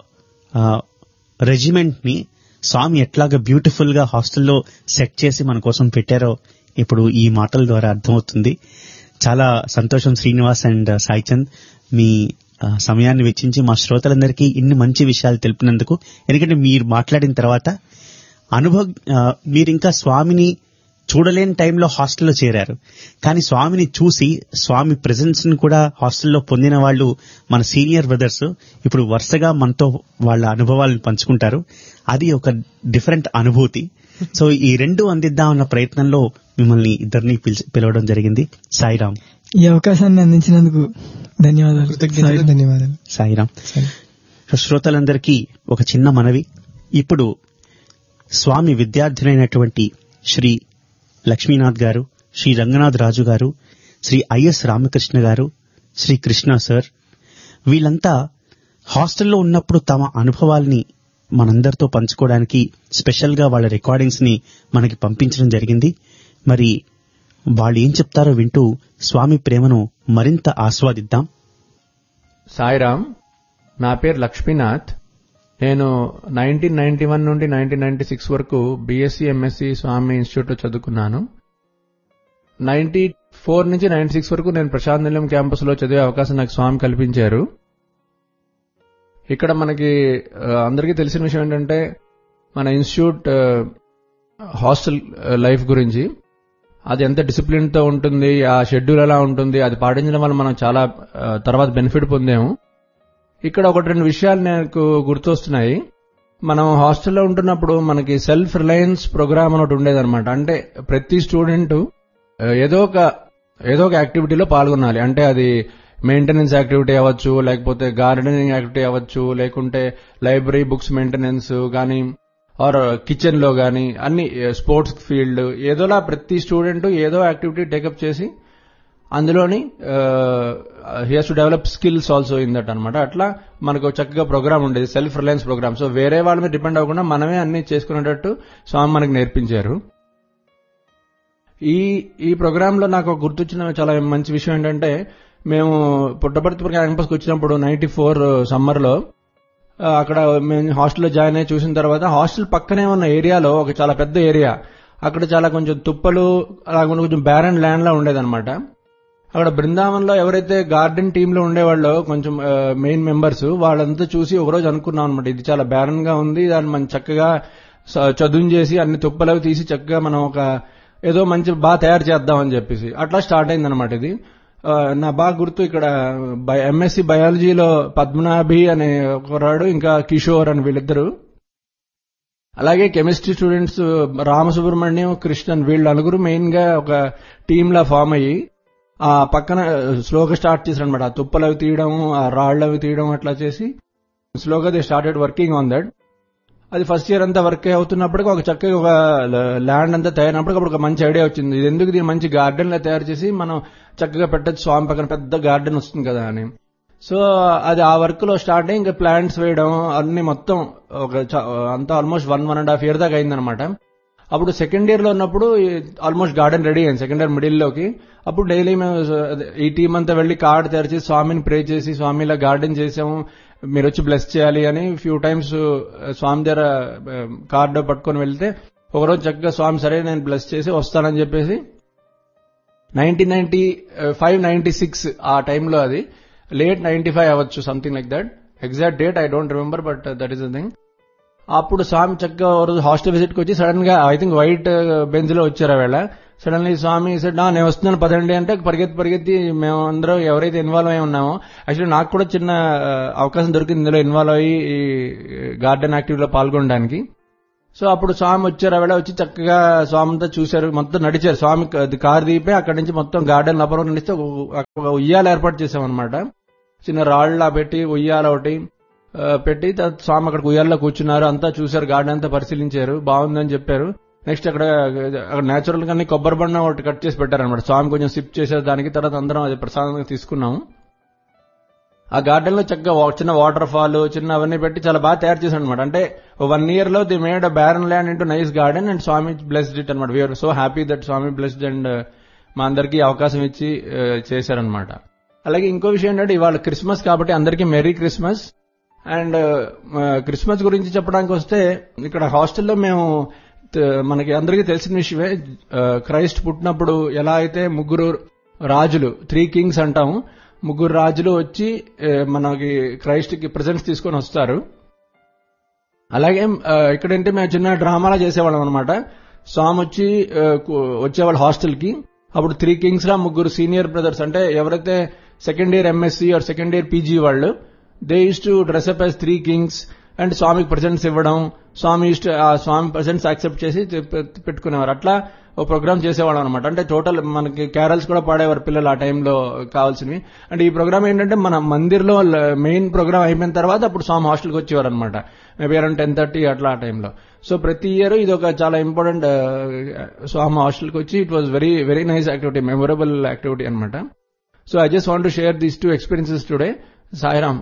రెజిమెంట్ ని స్వామి ఎట్లాగా బ్యూటిఫుల్ గా హాస్టల్లో సెట్ చేసి మన కోసం పెట్టారో ఇప్పుడు ఈ మాటల ద్వారా అర్థమవుతుంది చాలా సంతోషం శ్రీనివాస్ అండ్ సాయిచంద్ మీ ఆ, సమయాన్ని వెచ్చించి మా శ్రోతలందరికీ ఇన్ని మంచి విషయాలు తెలిపినందుకు ఎందుకంటే మీరు మాట్లాడిన తర్వాత అనుభవ ఆ, మీరింకా స్వామిని చూడలేని టైంలో హాస్టల్లో చేరారు కానీ స్వామిని చూసి స్వామి ప్రెజెన్స్ ని కూడా హాస్టల్లో పొందిన వాళ్ళు మన సీనియర్ బ్రదర్స్ ఇప్పుడు వరుసగా మనతో వాళ్ళ అనుభవాలను పంచుకుంటారు అది ఒక డిఫరెంట్ అనుభూతి సో ఈ రెండు అందిద్దామన్న ప్రయత్నంలో మిమ్మల్ని ఇద్దరిని పిలిచి- పిలవడం జరిగింది సాయిరామ్ ఈ అవకాశాన్ని అందించినందుకు ధన్యవాదాలు కృతజ్ఞతలు సాయి. ధన్యవాదాలు సాయిరామ్ శ్రోతలందరికీ ఒక చిన్న మనవి ఇప్పుడు స్వామి విద్యార్థులైనటువంటి శ్రీ లక్ష్మీనాథ్ గారు శ్రీ రంగనాథ్ రాజు గారు శ్రీ ఐఎస్ రామకృష్ణ గారు శ్రీ కృష్ణ సార్ వీళ్ళంతా హాస్టల్లో ఉన్నప్పుడు తమ అనుభవాల్ని మనందరితో పంచుకోవడానికి స్పెషల్ గా వాళ్ళ రికార్డింగ్స్ ని మనకి పంపించడం జరిగింది మరి వాళ్ళు ఏం చెప్తారో వింటూ స్వామి ప్రేమను మరింత ఆస్వాదిద్దాం సాయిరామ్ నా పేరు లక్ష్మీనాథ్ నేను నైన్టీన్ నైన్టీ వన్ నుండి నైన్టీన్ నైన్టీ సిక్స్ వరకు బీఎస్సీ ఎంఎస్సీ స్వామి ఇన్స్టిట్యూట్లో చదువుకున్నాను నైన్టీ ఫోర్ నుంచి నైన్టీ సిక్స్ వరకు నేను ప్రశాంత్ నిలయం క్యాంపస్లో చదివే అవకాశం నాకు స్వామి కల్పించారు ఇక్కడ మనకి ఆ, అందరికీ తెలిసిన విషయం ఏంటంటే మన ఇన్స్టిట్యూట్ ఆ, హాస్టల్ ఆ, లైఫ్ గురించి అది ఎంత డిసిప్లిన్ తో ఉంటుంది ఆ షెడ్యూల్ ఎలా ఉంటుంది అది పాటించడం వల్ల మనం చాలా ఆ, తర్వాత బెనిఫిట్ పొందాము ఇక్కడ ఒకటి రెండు విషయాలు నాకు గుర్తొస్తున్నాయి మనం హాస్టల్లో ఉంటున్నప్పుడు మనకి సెల్ఫ్ రిలయన్స్ ప్రోగ్రామ్ అని ఒకటి ఉండేదన్నమాట అంటే ప్రతి స్టూడెంట్ ఏదో ఒక ఏదో ఒక యాక్టివిటీలో పాల్గొనాలి అంటే అది మెయింటెనెన్స్ యాక్టివిటీ అవ్వచ్చు లేకపోతే గార్డెనింగ్ యాక్టివిటీ అవ్వచ్చు లేకుంటే లైబ్రరీ బుక్స్ మెయింటెనెన్స్ కానీ ఆర్ కిచెన్ లో కానీ అన్ని స్పోర్ట్స్ ఫీల్డ్ ఏదోలా ప్రతి స్టూడెంట్ ఏదో యాక్టివిటీ టేకప్ చేసి అందులోని he has to develop skills also in that అనమాట అట్లా మనకు చక్కగా ప్రోగ్రామ్ ఉండేది సెల్ఫ్ రిలయన్స్ ప్రోగ్రామ్ సో వేరే వాళ్ళ మీద డిపెండ్ అవ్వకుండా మనమే అన్ని చేసుకునేటట్టు స్వామి మనకి నేర్పించారు ఈ ఈ ప్రోగ్రామ్ లో నాకు ఒక గుర్తొచ్చిన చాలా మంచి విషయం ఏంటంటే మేము పుట్టపర్తిపురం క్యాంపస్కి వచ్చినప్పుడు నైన్టీ ఫోర్ సమ్మర్ లో ఆ, అక్కడ మేము హాస్టల్లో జాయిన్ అయ్యి చూసిన తర్వాత హాస్టల్ పక్కనే ఉన్న ఏరియాలో ఒక చాలా పెద్ద ఏరియా అక్కడ చాలా కొంచెం తుప్పలు అలాగే కొంచెం బ్యారన్ ల్యాండ్ లా ఉండేదన్నమాట అక్కడ బృందావనంలో ఎవరైతే గార్డెన్ టీమ్ లో ఉండేవాళ్ళో కొంచెం మెయిన్ మెంబర్స్ వాళ్ళంతా చూసి ఒకరోజు అనుకున్నాం అనమాట ఇది చాలా బ్యారన్ గా ఉంది దాన్ని మనం చక్కగా స- చదును చేసి అన్ని తుప్పలవి తీసి చక్కగా మనం ఒక ఏదో మంచి బాగా తయారు చేద్దాం అని చెప్పేసి అట్లా స్టార్ట్ అయింది అనమాట ఇది ఆ, నా బాగా గుర్తు ఇక్కడ ఎంఎస్సి బయాలజీలో పద్మనాభి అనే ఒకరాడు ఇంకా కిషోర్ అని వీళ్ళిద్దరు అలాగే కెమిస్ట్రీ స్టూడెంట్స్ రామసుబ్రహ్మణ్యం కృష్ణన్ వీళ్ళు నలుగురు మెయిన్ గా ఒక టీమ్ లా ఫామ్ అయ్యి ఆ పక్కన స్లోగా స్టార్ట్ చేశారు అనమాట ఆ తుప్పలు అవి తీయడం ఆ రాళ్ళు అవి తీయడం అట్లా చేసి స్లోగా they started working on that అది ఫస్ట్ ఇయర్ అంతా వర్క్ అవుతున్నప్పటికీ ఒక చక్కగా ఒక ల్యాండ్ అంతా తయారైనప్పుడు అప్పుడు ఒక మంచి ఐడియా వచ్చింది ఇది ఎందుకు దీన్ని మంచి గార్డెన్ లా తయారు చేసి మనం చక్కగా పెట్టచ్చు స్వామి పక్కన పెద్ద గార్డెన్ వస్తుంది కదా అని సో అది ఆ వర్క్ లో స్టార్ట్ అయ్యి ఇంకా ప్లాంట్స్ వేయడం అన్ని మొత్తం ఒక చ- అంతా almost one one and half year దాకా అయిందనమాట అప్పుడు సెకండ్ ఇయర్ లో ఉన్నప్పుడు ఆల్మోస్ట్ గార్డెన్ రెడీ అయింది సెకండ్ ఇయర్ మిడిల్ లోకి అప్పుడు డైలీ మేము అదే ఈ టీం అంతా వెళ్లి కార్డ్ తయారు చేసి స్వామిని ప్రే చేసి స్వామి ఇలా గార్డెన్ చేసాము మీరు వచ్చి బ్లెస్ చేయాలి అని ఫ్యూ టైమ్స్ స్వామి దగ్గర కార్డు పట్టుకొని వెళ్తే ఒకరోజు చక్కగా స్వామి సరే నేను బ్లెస్ చేసి వస్తానని చెప్పేసి nineteen ninety five ninety six ఆ టైంలో అది లేట్ నైన్టీ ఫైవ్ అవ్వచ్చు something like that exact date I don't remember but that is the thing అప్పుడు స్వామి చక్కగా ఓ రోజు హాస్టల్ విజిట్ కి వచ్చి సడన్ గా ఐ థింక్ వైట్ బెంచ్ లో వచ్చారు ఆ వేళ సడన్లీ స్వామి సెడ్ నేను వస్తున్నాను పదండి అంటే పరిగెత్తి పరిగెత్తి మేము అందరం ఎవరైతే ఇన్వాల్వ్ అయి ఉన్నామో యాక్చువల్లీ నాకు కూడా చిన్న ఆ, అవకాశం దొరికింది ఇందులో ఇన్వాల్వ్ అయ్యి ఈ గార్డెన్ యాక్టివిటీలో పాల్గొనడానికి సో అప్పుడు స్వామి వచ్చారు ఆవిడ వచ్చి చక్కగా స్వామి అంతా చూశారు మొత్తం నడిచారు స్వామి క- కారు దీపే అక్కడి నుంచి మొత్తం గార్డెన్ లోపల నడిస్తే ఒక- ఒక ఉయ్యాల ఏర్పాటు చేసామన్నమాట చిన్న రాళ్ళ పెట్టి ఉయ్యాల ఒకటి ఆ, పెట్టి తర్వాత స్వామి అక్కడ ఉయ్యాల్లో కూర్చున్నారు అంతా చూశారు గార్డెన్ అంతా పరిశీలించారు బాగుందని చెప్పారు నెక్స్ట్ అక్కడ అక్కడ నేచురల్ గానే కొబ్బరి బండ ఒకటి కట్ చేసి పెట్టారనమాట స్వామి కొంచెం సిప్ చేసే దానికి తర్వాత అందరం అది ప్రసాదంగా తీసుకున్నాము ఆ గార్డెన్ లో చక్కగా వా- చిన్న వాటర్ ఫాల్ చిన్న అవన్నీ పెట్టి చాలా బాగా తయారు చేశారు అనమాట అంటే వన్ ఇయర్ లో they made a barren land into nice garden and Swami blessed it అనమాట we are so happy that Swami blessed and మా అందరికీ అవకాశం ఇచ్చి ఆ, చేశారనమాట అలాగే ఇంకో విషయం ఏంటంటే ఇవాళ క్రిస్మస్ కాబట్టి అందరికీ మెరీ క్రిస్మస్ అండ్ క్రిస్మస్ గురించి చెప్పడానికి వస్తే ఇక్కడ హాస్టల్లో మేము త- మనకి అందరికీ తెలిసిన విషయమే ఆ, క్రైస్ట్ పుట్టినప్పుడు ఎలా అయితే ముగ్గురు రాజులు త్రీ కింగ్స్ అంటాము ముగ్గురు రాజులు వచ్చి ఆ, మనకి క్రైస్ట్ కి ప్రజెంట్స్ తీసుకొని వస్తారు అలాగే ఆ, ఇక్కడంటే మేము చిన్న డ్రామాలా చేసేవాళ్ళం అనమాట స్వామి వచ్చి ఆ, కు- వచ్చేవాళ్ళు హాస్టల్ కి అప్పుడు త్రీ కింగ్స్ లా ముగ్గురు సీనియర్ బ్రదర్స్ అంటే ఎవరైతే second year MSc or second year PG వాళ్ళు they use to dress up as three kings and స్వామికి ప్రజెంట్స్ ఇవ్వడం స్వామి ఇష్ట ఆ స్వామి ప్రజెంట్స్ యాక్సెప్ట్ చేసి పె- పెట్టుకునేవారు అట్లా ఓ ప్రోగ్రామ్ చేసేవాళ్ళం అనమాట అంటే టోటల్ మనకి క్యారల్స్ కూడా పాడేవారు పిల్లలు ఆ టైంలో కావాల్సినవి అంటే ఈ ప్రోగ్రామ్ ఏంటంటే మన మందిర్లో మెయిన్ ప్రోగ్రామ్ అయిపోయిన తర్వాత అప్పుడు స్వామి హాస్టల్కి వచ్చేవారు అనమాట మేబీ అరౌండ్ టెన్ థర్టీ అట్లా ఆ టైంలో సో ప్రతి ఇయర్ ఇది ఒక చాలా ఇంపార్టెంట్ స్వామి హాస్టల్కి వచ్చి it was very very nice activity memorable activity అనమాట so I just want to share these two experiences today Sairam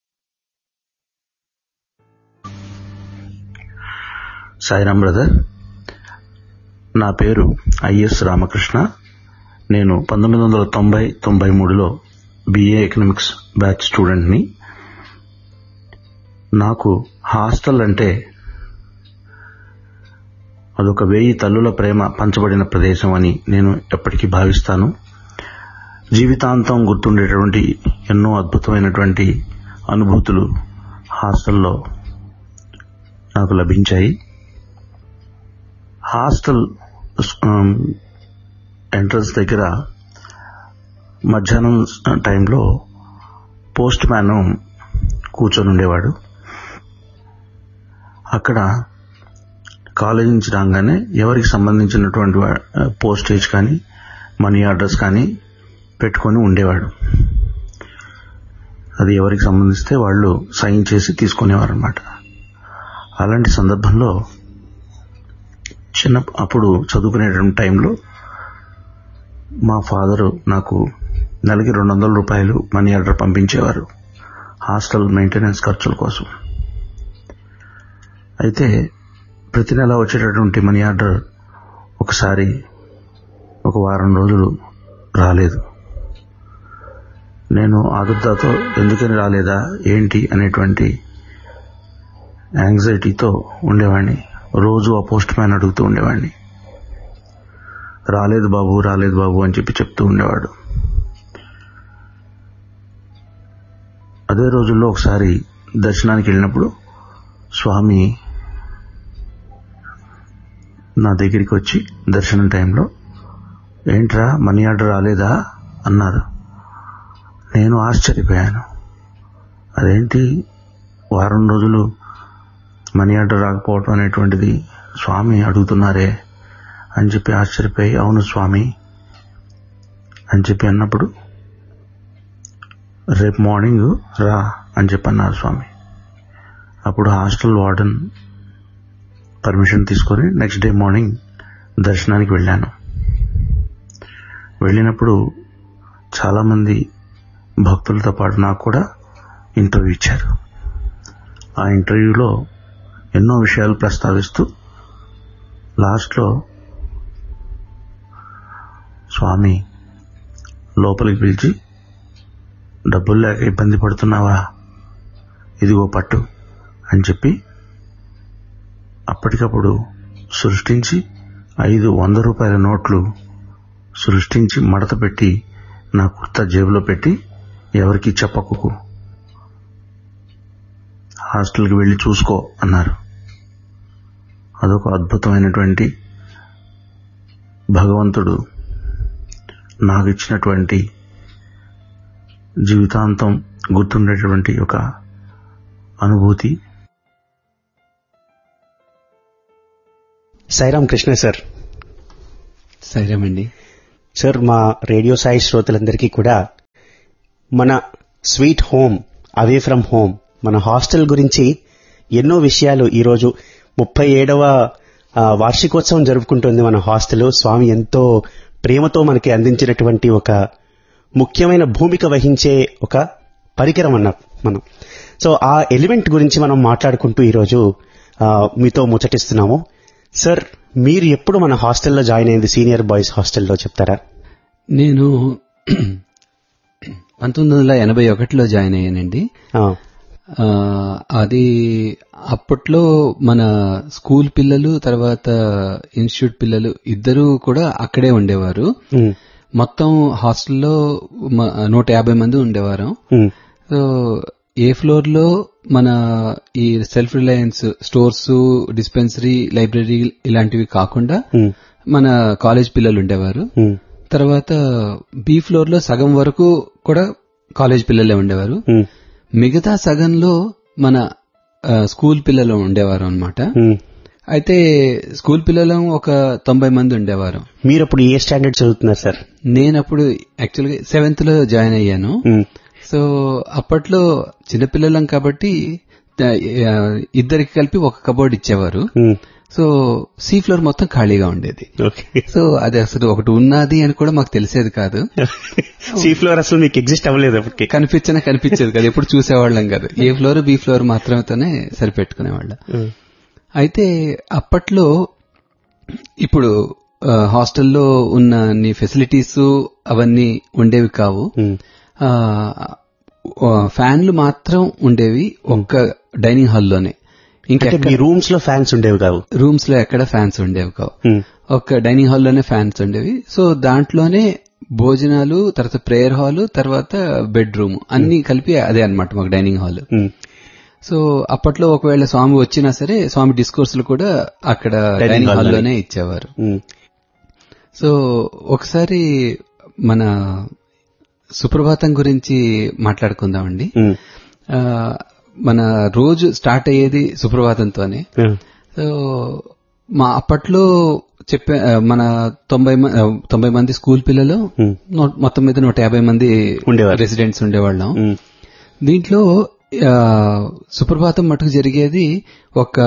Sairam brother నా పేరు ఐఎస్ రామకృష్ణ నేను పంతొమ్మిది వందల తొంభై తొంభై మూడులో బిఏ ఎకనామిక్స్ బ్యాచ్ స్టూడెంట్ని నాకు హాస్టల్ అంటే అదొక వేయి తల్లుల ప్రేమ పంచబడిన ప్రదేశం అని నేను ఎప్పటికీ భావిస్తాను జీవితాంతం గుర్తుండేటువంటి ఎన్నో అద్భుతమైనటువంటి అనుభూతులు హాస్టల్లో నాకు లభించాయి హాస్టల్ ఎంట్రన్స్ దగ్గర మధ్యాహ్నం టైంలో పోస్ట్ మ్యాన్ కూర్చొని ఉండేవాడు అక్కడ కాలేజ్ నుంచి రాగానే ఎవరికి సంబంధించినటువంటి పోస్టేజ్ కానీ మనీ ఆర్డర్స్ కానీ పెట్టుకొని ఉండేవాడు అది ఎవరికి సంబంధిస్తే వాళ్ళు సైన్ చేసి తీసుకునేవారు అనమాట అలాంటి సందర్భంలో చిన్న అప్పుడు చదువుకునేటువంటి టైంలో మా ఫాదరు నాకు నెలకి రెండు వందల రూపాయలు మనీ ఆర్డర్ పంపించేవారు హాస్టల్ మెయింటెనెన్స్ ఖర్చుల కోసం అయితే ప్రతి నెల వచ్చేటటువంటి మనీ ఆర్డర్ ఒకసారి ఒక వారం రోజులు రాలేదు నేను ఆదుర్దాతో ఎందుకని రాలేదా ఏంటి అనేటువంటి యాంగ్జైటీతో ఉండేవాడిని రోజు ఆ పోస్ట్ మ్యాన్ అడుగుతూ ఉండేవాడిని రాలేదు బాబు రాలేదు బాబు అని చెప్పి చెప్తూ ఉండేవాడు అదే రోజుల్లో ఒకసారి దర్శనానికి వెళ్ళినప్పుడు స్వామి నా దగ్గరికి వచ్చి దర్శనం టైంలో ఏంట్రా మనీ ఆర్డర్ రాలేదా అన్నారు నేను ఆశ్చర్యపోయాను అదేంటి వారం రోజులు మనీ ఆర్డర్ రాకపోవటం అనేటువంటిది స్వామి అడుగుతున్నారే అని చెప్పి ఆశ్చర్యపోయి అవును స్వామి అని చెప్పి అన్నప్పుడు రేపు మార్నింగ్ రా అని చెప్పి అన్నారు స్వామి అప్పుడు హాస్టల్ వార్డెన్ పర్మిషన్ తీసుకొని నెక్స్ట్ డే మార్నింగ్ దర్శనానికి వెళ్ళాను వెళ్ళినప్పుడు చాలామంది భక్తులతో పాటు నాకు కూడా ఇంటర్వ్యూ ఇచ్చారు ఆ ఇంటర్వ్యూలో ఎన్నో విషయాలు ప్రస్తావిస్తూ లాస్ట్లో స్వామి లోపలికి పిలిచి డబ్బులు లేక ఇబ్బంది పడుతున్నావా ఇదిగో పట్టు అని చెప్పి అప్పటికప్పుడు సృష్టించి ఐదు వంద రూపాయల నోట్లు సృష్టించి మడత పెట్టి నా కుర్తా జేబులో పెట్టి ఎవరికి చెప్పకు హాస్టల్కి వెళ్ళి చూసుకో అన్నారు అదొక అద్భుతమైనటువంటి భగవంతుడు నాకు ఇచ్చినటువంటి జీవితాంతం గుర్తుండేటువంటి ఒక అనుభూతి సాయిరామ్ కృష్ణ సార్ సరేమండి సార్ మా రేడియో సాయి శ్రోతలందరికీ కూడా మన sweet home away from home మన హాస్టల్ గురించి ఎన్నో విషయాలు ఈరోజు ముప్పై ఏడవ ఆ, వార్షికోత్సవం జరుపుకుంటుంది మన హాస్టల్ స్వామి ఎంతో ప్రేమతో మనకి అందించినటువంటి ఒక ముఖ్యమైన భూమిక వహించే ఒక పరికరం అన్న మనం సో ఆ ఎలిమెంట్ గురించి మనం మాట్లాడుకుంటూ ఈరోజు ఆ, మీతో ముచ్చటిస్తున్నాము సార్ మీరు ఎప్పుడు మన హాస్టల్లో జాయిన్ అయింది సీనియర్ బాయ్స్ హాస్టల్లో చెప్తారా నేను పంతొమ్మిది వందల ఎనభై ఒకటిలో జాయిన్ అయ్యానండి ఆ, ఆ, అది అప్పట్లో మన స్కూల్ పిల్లలు తర్వాత ఇన్స్టిట్యూట్ పిల్లలు ఇద్దరూ కూడా అక్కడే ఉండేవారు ఉమ్, మొత్తం హాస్టల్లో మ- నూట యాభై మంది ఉండేవారు ఉమ్, సో ఏ ఫ్లోర్ లో మన ఈ self reliance stores dispensary library ఇలాంటివి కాకుండా ఉమ్, మన కాలేజ్ పిల్లలు ఉండేవారు ఉమ్, తర్వాత బి ఫ్లోర్ లో సగం వరకు కూడా కాలేజ్ పిల్లలే ఉండేవారు ఉమ్, మిగతా సగంలో మన ఆ, స్కూల్ పిల్లలు ఉండేవారు అన్నమాట ఉమ్. అయితే స్కూల్ పిల్లలు ఒక తొంభై మంది ఉండేవారు మీరు అప్పుడు ఏ స్టాండర్డ్ చదువుతున్నారు సార్ నేను అప్పుడు యాక్చువల్గా సెవెంత్ లో జాయిన్ అయ్యాను ఉమ్, సో అప్పట్లో చిన్నపిల్లలం కాబట్టి ఆ, ఇద్దరికి కలిపి ఒక కబోర్డ్ ఇచ్చేవారు ఉమ్, సో సి ఫ్లోర్ మొత్తం ఖాళీగా ఉండేది ఓకే సో అది అసలు ఒకటి ఉన్నది అని కూడా మాకు తెలిసేది కాదు సి ఫ్లోర్ అసలు మీకు ఎగ్జిస్ట్ అవ్వలేదు అప్పటికి కనిపించినా కనిపించేది కాదు ఎప్పుడు చూసేవాళ్ళం కాదు ఏ ఫ్లోర్ బి ఫ్లోర్ మాత్రమేతోనే సరిపెట్టుకునేవాళ్ళం ఉమ్, అయితే అప్పట్లో ఇప్పుడు ఆ, హాస్టల్లో ఉన్న అన్ని ఫెసిలిటీస్ అవన్నీ ఉండేవి కావు ఉమ్, ఆ, ఆ, ఫ్యాన్లు మాత్రం ఉండేవి ఒక్క డైనింగ్ హాల్లోనే ఇంకా అంటే మీ రూమ్స్ లో ఫ్యాన్స్ ఉండేవి కావు రూమ్స్ లో ఎక్కడ ఫ్యాన్స్ ఉండేవి కావు ఉమ్, ఒక డైనింగ్ హాల్లోనే ఫ్యాన్స్ ఉండేవి సో దాంట్లోనే భోజనాలు తర్వాత ప్రేయర్ హాల్ తర్వాత బెడ్రూమ్ అన్ని కలిపి అదే అన్నమాట మాకు డైనింగ్ హాల్ ఉమ్, సో అప్పట్లో ఒకవేళ స్వామి వచ్చినా సరే స్వామి డిస్కోర్సులు కూడా అక్కడ Dining డైనింగ్ hall హాల్లోనే ఇచ్చేవారు ఉమ్, సో ఒకసారి మన సుప్రభాతం గురించి మాట్లాడుకుందామండి ఉమ్, ఆ, మన రోజు స్టార్ట్ అయ్యేది సుప్రభాతంతోనే ఉమ్, సో మా అప్పట్లో చెప్పే ఆ, మన తొంభై మ- ఆ, తొంభై మంది స్కూల్ పిల్లలు ఉమ్, నూ- మొత్తం మీద నూట యాభై మంది ఉండేవారు. రెసిడెంట్స్ ఉండేవాళ్ళం ఉమ్, దీంట్లో ఆ, సుప్రభాతం మటుకు జరిగేది ఒక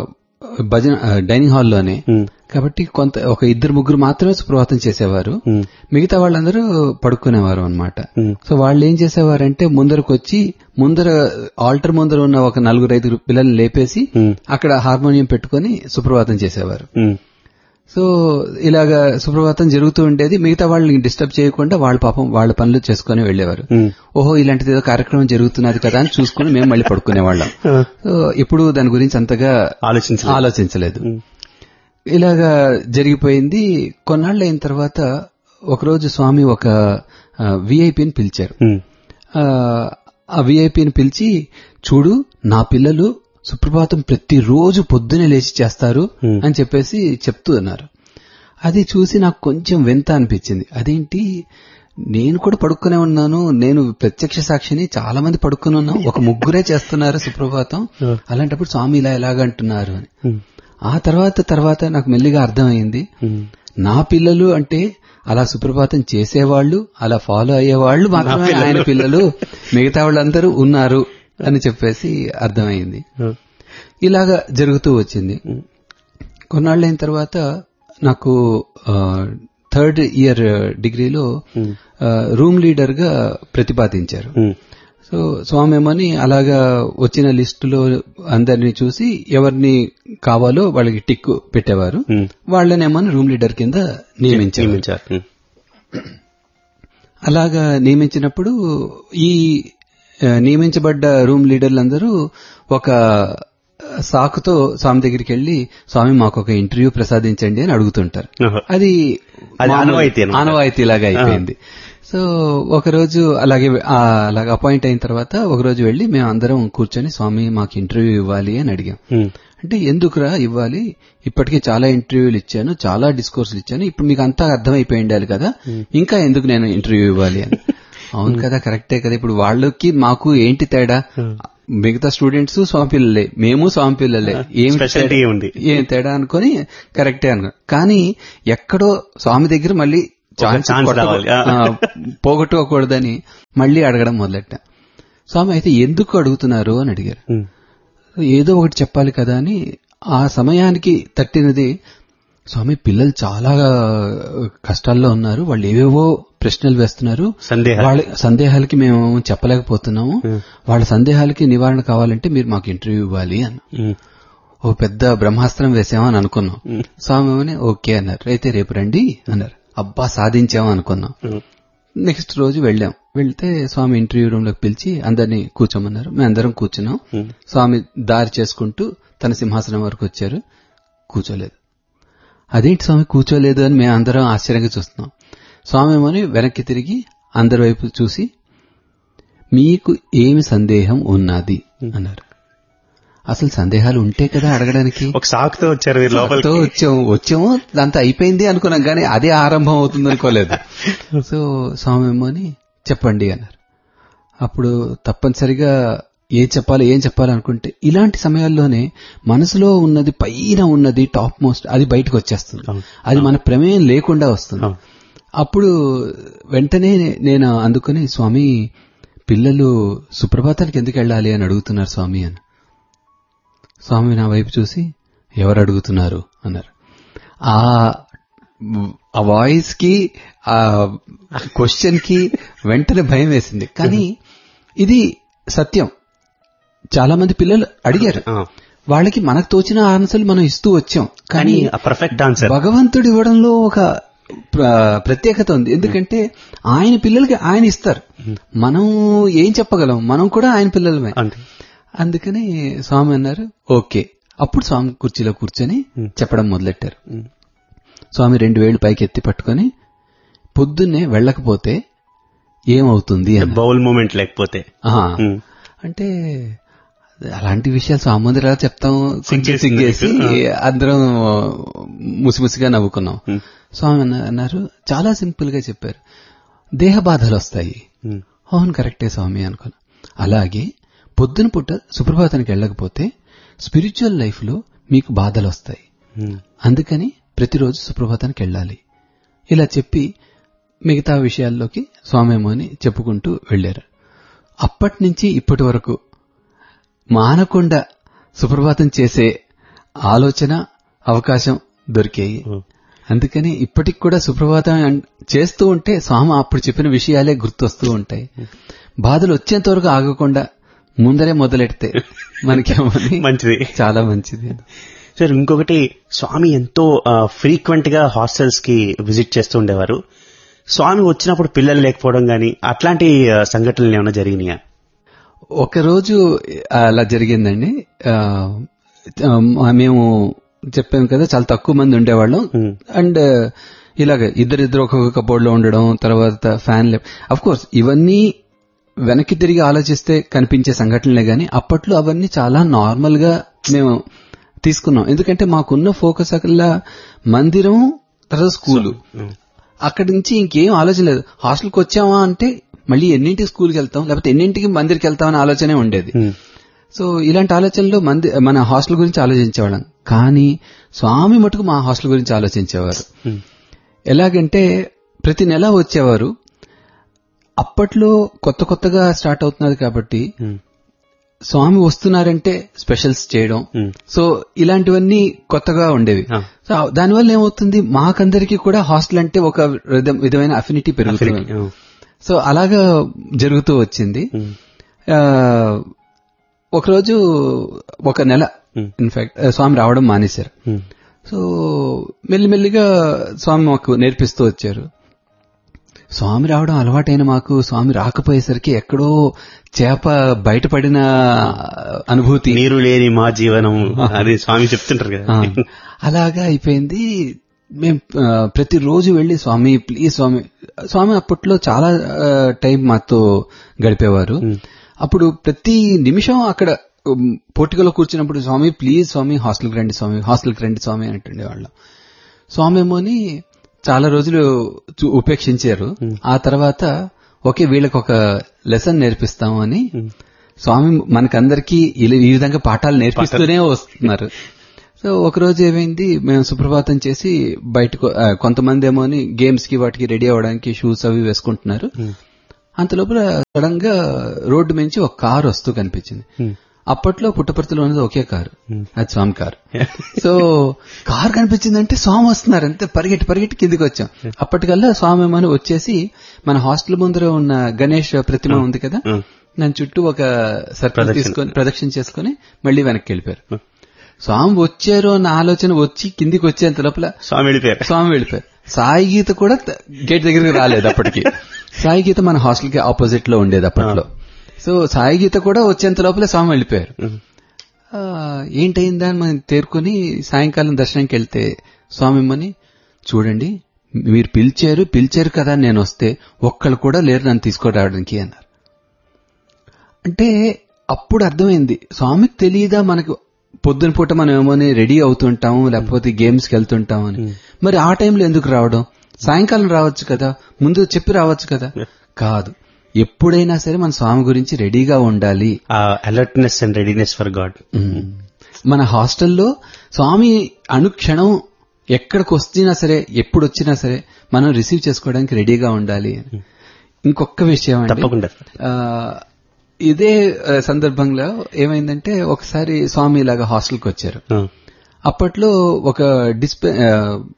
భజన ఆ, డైనింగ్ హాల్లోనే ఉమ్, కాబట్టి కొంత ఒక ఇద్దరు ముగ్గురు మాత్రమే సుప్రభాతం చేసేవారు ఉమ్, మిగతా వాళ్ళందరూ పడుకునేవారు అన్నమాట ఉమ్, సో వాళ్ళు ఏం చేసేవారంటే ముందరకు వచ్చి ముందర ఆల్టర్ ముందర ఉన్న ఒక నలుగురు ఐదుగురు పిల్లల్ని లేపేసి ఉమ్, అక్కడ హార్మోనియం పెట్టుకొని సుప్రభాతం చేసేవారు ఉమ్, సో ఇలాగా సుప్రభాతం జరుగుతూ ఉండేది మిగతా వాళ్ళని డిస్టర్బ్ చేయకుండా వాళ్ళ పాపం వాళ్ళ పనులు చేసుకుని వెళ్లేవారు ఉమ్, ఓహో ఇలాంటిది ఏదో కార్యక్రమం జరుగుతున్నది కదా అని చూసుకుని మేము మళ్ళీ పడుకునేవాళ్ళం సో ఎప్పుడు దాని గురించి అంతగా ఆలోచించలేదు. ఆలోచించలేదు ఉమ్, ఇలాగా జరిగిపోయింది కొన్నాళ్ళు అయిన తర్వాత ఒకరోజు స్వామి ఒక విఐపిని పిలిచారు ఉమ్, ఆ, ఆ విఐపిని పిలిచి చూడు నా పిల్లలు సుప్రభాతం ప్రతిరోజు పొద్దునే లేచి చేస్తారు Hmm. అని చెప్పేసి చెప్తూ ఉన్నారు అది చూసి నాకు కొంచెం వింత అనిపించింది అదేంటి నేను కూడా పడుకునే ఉన్నాను నేను ప్రత్యక్ష సాక్షిని చాలా మంది పడుకుని ఉన్నాం ఒక ముగ్గురే చేస్తున్నారు సుప్రభాతం Hmm. అలాంటప్పుడు స్వామి ఇలా ఎలాగంటున్నారు అని ఉమ్, ఆ తర్వాత తర్వాత నాకు మెల్లిగా అర్థమైంది ఉమ్, నా పిల్లలు అంటే అలా సుప్రభాతం చేసేవాళ్ళు అలా ఫాలో అయ్యేవాళ్ళు మాత్రమే ఆయన పిల్లలు మిగతా వాళ్ళందరూ ఉన్నారు అని చెప్పేసి అర్థమైంది ఉమ్, ఇలాగా జరుగుతూ వచ్చింది కొన్నాళ్ళైన తర్వాత నాకు థర్డ్ ఇయర్ డిగ్రీలో ఉమ్, రూమ్ లీడర్ గా ప్రతిపాదించారు ఉమ్, సో స్వామి ఏమని అలాగా వచ్చిన లిస్టులో అందరినీ చూసి ఎవరిని కావాలో వాళ్ళకి టిక్ పెట్టేవారు ఉమ్, వాళ్ళనేమని రూమ్ లీడర్ కింద నియమించారు నియమించారు. ఉమ్, అలాగా నియమించినప్పుడు ఈ ఆ, నియమించబడ్డ రూమ్ లీడర్లందరూ ఒక సాకుతో స్వామి దగ్గరికి వెళ్లి స్వామి మాకు ఒక ఇంటర్వ్యూ ప్రసాదించండి అని అడుగుతుంటారు ఓహో. అది అది మామూలు- ఆనవాయితీ అన్నమాట. ఆనవాయితీలాగా అయిపోయింది సో ఒకరోజు అలాగే ఆ, అలాగే అపాయింట్ అయిన తర్వాత ఒకరోజు వెళ్ళి మేము అందరం కూర్చొని స్వామి మాకు ఇంటర్వ్యూ ఇవ్వాలి అని అడిగాం ఉమ్, అంటే ఎందుకురా ఇవ్వాలి ఇప్పటికే చాలా ఇంటర్వ్యూలు ఇచ్చాను చాలా డిస్కోర్సులు ఇచ్చాను ఇప్పుడు మీకు అంతా అర్థమైపోయి ఉండాలి కదా ఇంకా ఎందుకు నేను ఇంటర్వ్యూ ఇవ్వాలి అని అవును కదా కరెక్టే కదా ఇప్పుడు వాళ్ళకి మాకు ఏంటి తేడా మిగతా స్టూడెంట్స్ స్వామి పిల్లలే మేము స్వామి పిల్లలే ఏం Specialty ఏముంది? ఏం తేడా అనుకొని కరెక్టే అనుకో కానీ ఎక్కడో స్వామి దగ్గర మళ్ళీ ఛాన్స్ ఛాన్స్ కొట్టకూ- రావాలి. ఆ. ఆ, పోగొట్టుకోకూడదని మళ్ళీ అడగడం మొదలెట్ట స్వామి అయితే ఎందుకు అడుగుతున్నారు అని అడిగారు ఉమ్, ఏదో ఒకటి చెప్పాలి కదా అని ఆ సమయానికి తట్టినది స్వామి పిల్లలు చాలా కష్టాల్లో ఉన్నారు వాళ్ళు ఏవేవో ప్రశ్నలు వేస్తున్నారు సందేహాలు. వాళ్ళ సందేహాలకి మేము చెప్పలేకపోతున్నాము వాళ్ళ సందేహాలకి నివారణ కావాలంటే మీరు మాకు ఇంటర్వ్యూ ఇవ్వాలి అన్న ఉమ్, ఓ పెద్ద బ్రహ్మాస్త్రం వేసామని అనుకున్నాం స్వామి ఏమని ఓకే అన్నారు అయితే రేపు రండి అన్నారు అబ్బా సాధించాము అనుకున్నాం ఉమ్, నెక్స్ట్ రోజు వెళ్ళాం వెళ్తే స్వామి ఇంటర్వ్యూ రూమ్ లోకి పిలిచి అందరినీ కూర్చోమన్నారు మేము అందరం కూర్చున్నాం Hmm. స్వామి దారి చేసుకుంటూ తన సింహాసనం వరకు వచ్చారు కూర్చోలేదు అదేంటి స్వామి కూర్చోలేదు అని మేము అందరం ఆశ్చర్యంగా చూస్తున్నాం స్వామి ఏమని వెనక్కి తిరిగి అందరి వైపు చూసి మీకు ఏమి సందేహం ఉన్నది అన్నారు అసలు సందేహాలు ఉంటే కదా అడగడానికి ఒక సాకుతో వచ్చారు మీరు తో లోపలికి వచ్చాము వచ్చాము దాంతో అయిపోయింది అనుకున్నాం కానీ అదే ఆరంభం అవుతుంది అనుకోలేదు సో స్వామి ఏమో అని చెప్పండి అన్నారు అప్పుడు తప్పనిసరిగా ఏం చెప్పాలి ఏం చెప్పాలి అనుకుంటే ఇలాంటి సమయాల్లోనే మనసులో ఉన్నది పైన ఉన్నది టాప్ మోస్ట్ అది బయటకు వచ్చేస్తుంది అవును. అది మన ప్రమేయం లేకుండా వస్తుంది అవును. అప్పుడు వెంటనే నేను అందుకుని స్వామి పిల్లలు సుప్రభాతానికి ఎందుకు వెళ్ళాలి అని అడుగుతున్నారు స్వామి అని స్వామి నా వైపు చూసి ఎవరు అడుగుతున్నారు అన్నారు ఆ ఆ వాయిస్ కి ఆ క్వశ్చన్ కి వెంటనే భయం వేసింది కానీ ఇది సత్యం చాలా మంది పిల్లలు అడిగారు ఆ. వాళ్ళకి మనకు తోచిన ఆన్సర్లు మనం ఇస్తూ వచ్చాం కానీ కానీ ఆ పర్ఫెక్ట్ ఆన్సర్ భగవంతుడు ఇవ్వడంలో ఒక ప్ర- ప్రత్యేకత ఉంది ఎందుకంటే ఆయన పిల్లలకి ఆయన ఇస్తారు మనం ఏం చెప్పగలం మనం కూడా ఆయన పిల్లలమే అంతే అందుకని స్వామి అన్నారు ఓకే అప్పుడు స్వామి కుర్చీలో కూర్చొని చెప్పడం మొదలెట్టారు స్వామి రెండు వేళ్లు పైకి ఎత్తి పట్టుకొని పొద్దున్నే వెళ్ళకపోతే ఏమవుతుంది అన్నారు. బౌల్ మూమెంట్ లేకపోతే ఆహా. ఉమ్. అంటే అలాంటి విషయాలు సామాన్యులా చెప్తాం కొంచెం సిగ్గేసి, సిగ్గేసి అందరం ముసిముసిగా నవ్వుకున్నాం స్వామి అన్న- అన్నారు చాలా సింపుల్ గా చెప్పారు దేహ బాధలు వస్తాయి ఉమ్. అవును కరెక్టే స్వామి అనుకున్నా అలాగే పొద్దున పూట సుప్రభాతానికి వెళ్ళకపోతే స్పిరిచువల్ లైఫ్ లో మీకు బాధలు వస్తాయి ఉమ్. అందుకని ప్రతిరోజు సుప్రభాతానికి వెళ్ళాలి ఇలా చెప్పి మిగతా విషయాల్లోకి స్వామేమో అని చెప్పుకుంటూ వెళ్లారు అప్పటి నుంచి ఇప్పటి వరకు మానకుండా సుప్రభాతం చేసే ఆలోచన అవకాశం దొరికాయి అందుకని ఇప్పటికి కూడా సుప్రభాతం అన్- చేస్తూ ఉంటే స్వామి అప్పుడు చెప్పిన విషయాలే గుర్తొస్తూ ఉంటాయి బాధలు వచ్చేంత వరకు ఆగకుండా ముందరే మొదలెడితే మనకేమని మంచిది చాలా మంచిది సార్ ఇంకొకటి స్వామి ఎంతో ఫ్రీక్వెంట్ గా హాస్టల్స్ కి విజిట్ చేస్తూ ఉండేవారు స్వామి వచ్చినప్పుడు పిల్లలు లేకపోవడం గాని అట్లాంటి ఆ, సంఘటనలు ఏమైనా జరిగినాయా ఒకరోజు అలా జరిగిందండి ఆ, ఆ, మేము చెప్పాము కదా చాలా తక్కువ మంది ఉండేవాళ్ళం Hmm. అండ్ ఇలాగ ఇద్దరిద్దరు ఒక్కొక్క కబోర్డ్ లో ఉండడం తర్వాత ఫ్యాన్ అఫ్ కోర్స్ ఇవన్నీ వెనక్కి తిరిగి ఆలోచిస్తే కనిపించే సంఘటనలే గాని అప్పట్లో అవన్నీ చాలా నార్మల్ గా మేము తీసుకున్నాం ఎందుకంటే మాకున్న ఫోకస్ అక్కడ మందిరం తర్వాత స్కూలు అక్కడి నుంచి ఇంకేం ఆలోచన లేదు హాస్టల్కి వచ్చామా అంటే మళ్ళీ ఎన్నింటికి స్కూల్కి వెళ్తాం లేకపోతే ఎన్నింటికి మందిరికి వెళ్తాం అనే ఆలోచనే ఉండేది ఉమ్. సో ఇలాంటి ఆలోచనలు మంది మన హాస్టల్ గురించి ఆలోచించేవాళ్ళం కానీ స్వామి మటుకు మా హాస్టల్ గురించి ఆలోచించేవారు ఉమ్. ఎలాగంటే ప్రతి నెల వచ్చేవారు అప్పట్లో కొత్త కొత్తగా స్టార్ట్ అవుతున్నది కాబట్టి ఉమ్. స్వామి వస్తున్నారంటే స్పెషల్స్ చేయడం ఉమ్. సో ఇలాంటివన్నీ కొత్తగా ఉండేవి ఆ. సో దానివల్ల ఏమవుతుంది మాకందరికీ కూడా హాస్టల్ అంటే ఒక విధ- విధమైన అఫినిటీ పెరుగుతుంది Affinity, ఆ. సో అలాగా జరుగుతూ వచ్చింది ఉమ్. ఆ, ఒకరోజు ఒక నెల Hmm. ఇన్ఫాక్ట్ స్వామి రావడం మానేశారు ఉమ్. సో మెల్లిమెల్లిగా స్వామి మాకు నేర్పిస్తూ వచ్చారు స్వామి రావడం అలవాటైన మాకు స్వామి రాకపోయేసరికి ఎక్కడో చేప బయటపడిన అనుభూతి నీరు లేని మా జీవనం అది స్వామి చెప్తుంటారు ఆ, కదా అలాగా అయిపోయింది మేము ఆ, ప్రతిరోజు వెళ్ళి స్వామి ప్లీజ్ స్వామి స్వామి అప్పట్లో చాలా ఆ, టైం మాతో గడిపేవారు అప్పుడు ప్రతి నిమిషం అక్కడ ఉమ్, పోర్టికలో కూర్చున్నప్పుడు స్వామి ప్లీజ్ స్వామి హాస్టల్కి రండి స్వామి హాస్టల్కి రండి స్వామి అని అంటుండేవాళ్ళం స్వామి ఏమోని చాలా రోజులు చూ- ఉపేక్షించారు ఆ తర్వాత ఓకే వీళ్ళకి ఒక లెసన్ నేర్పిస్తాము అని స్వామి మనకందరికీ ఇలా- ఈ విధంగా పాఠాలు నేర్పిస్తూనే వస్తున్నారు సో ఒక రోజు ఏమైంది మేము సుప్రభాతం చేసి బయటకు ఆ, కొంతమంది ఏమో అని గేమ్స్ కి వాటికి రెడీ అవ్వడానికి షూస్ అవి వేసుకుంటున్నారు అంత లోపల సడన్ గా రోడ్డు నుంచి ఒక కారు వస్తూ కనిపించింది అప్పట్లో పుట్టపర్తిలో ఉన్నది ఒకే కారు అది స్వామి కారు సో కారు కనిపించిందంటే స్వామి వస్తున్నారు అంతే పరిగెట్టి పరిగెట్టి కిందికి వచ్చాం అప్పటికల్లా స్వామి ఏమని వచ్చేసి మన హాస్టల్ ముందర ఉన్న గణేష్ ప్రతిమ ఉంది కదా దాని చుట్టూ ఒక సర్కిల్ తీసుకొని ప్రదక్షిణ చేసుకుని మళ్ళీ వెనక్కి వెళ్ళిపోయారు స్వామి వచ్చారు అన్న ఆలోచన వచ్చి కిందికి వచ్చేంత లోపల స్వామి వెళ్ళిపోయారు స్వామి వెళ్ళిపోయారు సాయి గీత కూడా త- గేట్ దగ్గరికి రాలేదు అప్పటికి సాయి గీత మన హాస్టల్ కి ఆపోజిట్ లో ఉండేది అప్పట్లో సో సాయి గీత కూడా వచ్చేంత లోపల స్వామి వెళ్ళిపోయారు ఆ, ఏంటయిందా అని మనం తేరుకొని సాయంకాలం దర్శనంకి వెళ్తే స్వామి మని చూడండి మీరు పిలిచారు పిలిచారు కదా అని నేను వస్తే ఒక్కళ్ళు కూడా లేరు నన్ను తీసుకురావడానికి అన్నారు అంటే అప్పుడు అర్థమైంది స్వామికి తెలియదా మనకు పొద్దున పూట మనం ఏమోని రెడీ అవుతుంటాము లేకపోతే గేమ్స్కి వెళ్తుంటాము అని మరి ఆ టైంలో ఎందుకు రావడం సాయంకాలం రావచ్చు కదా ముందు చెప్పి రావచ్చు కదా కాదు ఎప్పుడైనా సరే మన స్వామి గురించి రెడీగా ఉండాలి alertness and readiness for god hmm. మన హాస్టల్లో స్వామి అనుక్షణం ఎక్కడికి వచ్చినా సరే ఎప్పుడు వచ్చినా సరే మనం రిసీవ్ చేసుకోవడానికి రెడీగా ఉండాలి అని. ఇంకొక విషయం అండి. తప్పకుండా. ఆ, ఇదే ఆ, సందర్భంలో ఏమైందంటే ఒకసారి స్వామి ఇలాగా హాస్టల్కి వచ్చారు అప్పట్లో ఒక డిస్పె ఆ,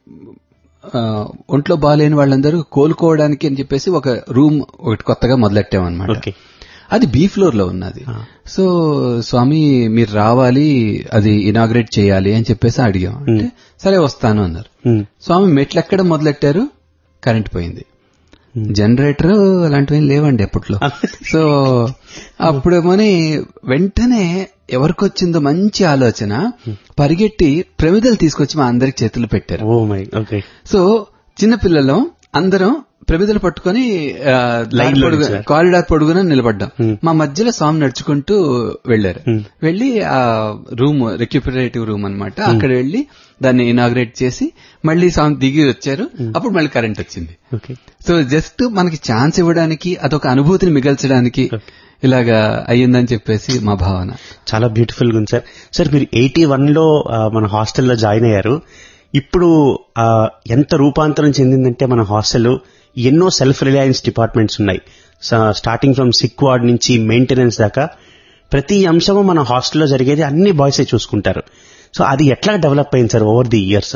ఆ, ఒంట్లో బాగాలేని వాళ్ళందరూ కోలుకోవడానికి అని చెప్పేసి ఒక రూమ్ ఒకటి కొత్తగా మొదలెట్టామన్నమాట ఓకే అది బి ఫ్లోర్ లో ఉన్నది సో స్వామి మీరు రావాలి అది ఇనాగ్రేట్ చేయాలి అని చెప్పేసి అడిగాం అంటే సరే వస్తాను అన్నారు స్వామి మెట్లు ఎక్కడ మొదలెట్టారు కరెంట్ పోయింది జనరేటర్ అలాంటివి లేవండి అప్పట్లో సో అప్పుడేమోని వెంటనే ఎవరికి వచ్చిందో మంచి ఆలోచన పరిగెట్టి ప్రమిదలు తీసుకొచ్చి మా అందరికి చేతులు పెట్టారు ఓ మై ఓకే సో చిన్నపిల్లలం అందరం ప్రమిదలు పట్టుకొని ఆ, లైన్ దారి లో పొడుగు- నిల్చున్నారు. కారిడార్ పొడుగున నిలబడ్డాం మా మధ్యలో స్వామి నడుచుకుంటూ వెళ్లారు వెళ్లి ఆ రూమ్ రెక్యూపరేటివ్ రూమ్ అన్నమాట అక్కడ వెళ్లి దాన్ని ఇనాగ్రేట్ చేసి మళ్ళీ స్వామి దిగి వచ్చారు అప్పుడు మళ్ళీ కరెంట్ వచ్చింది ఓకే సో జస్ట్ మనకి ఛాన్స్ ఇవ్వడానికి అదొక అనుభూతిని మిగల్చడానికి ఇలాగా అయ్యిందని చెప్పేసి మా భావన చాలా బ్యూటిఫుల్ గా ఉంది సార్ సార్ మీరు ఎయిటీ వన్ లో ఆ, మన హాస్టల్లో జాయిన్ అయ్యారు ఇప్పుడు ఆ, ఎంత రూపాంతరం చెందిందంటే మన హాస్టల్ ఎన్నో సెల్ఫ్ రిలయన్స్ డిపార్ట్మెంట్స్ ఉన్నాయి స- స్టార్టింగ్ ఫ్రమ్ సిక్ వార్డ్ నుంచి మెయింటెనెన్స్ దాకా ప్రతి అంశము మన హాస్టల్లో జరిగేది అన్ని బాయ్సే చూసుకుంటారు సో అది ఎట్లా డెవలప్ అయింది సార్ ఓవర్ ది ఇయర్స్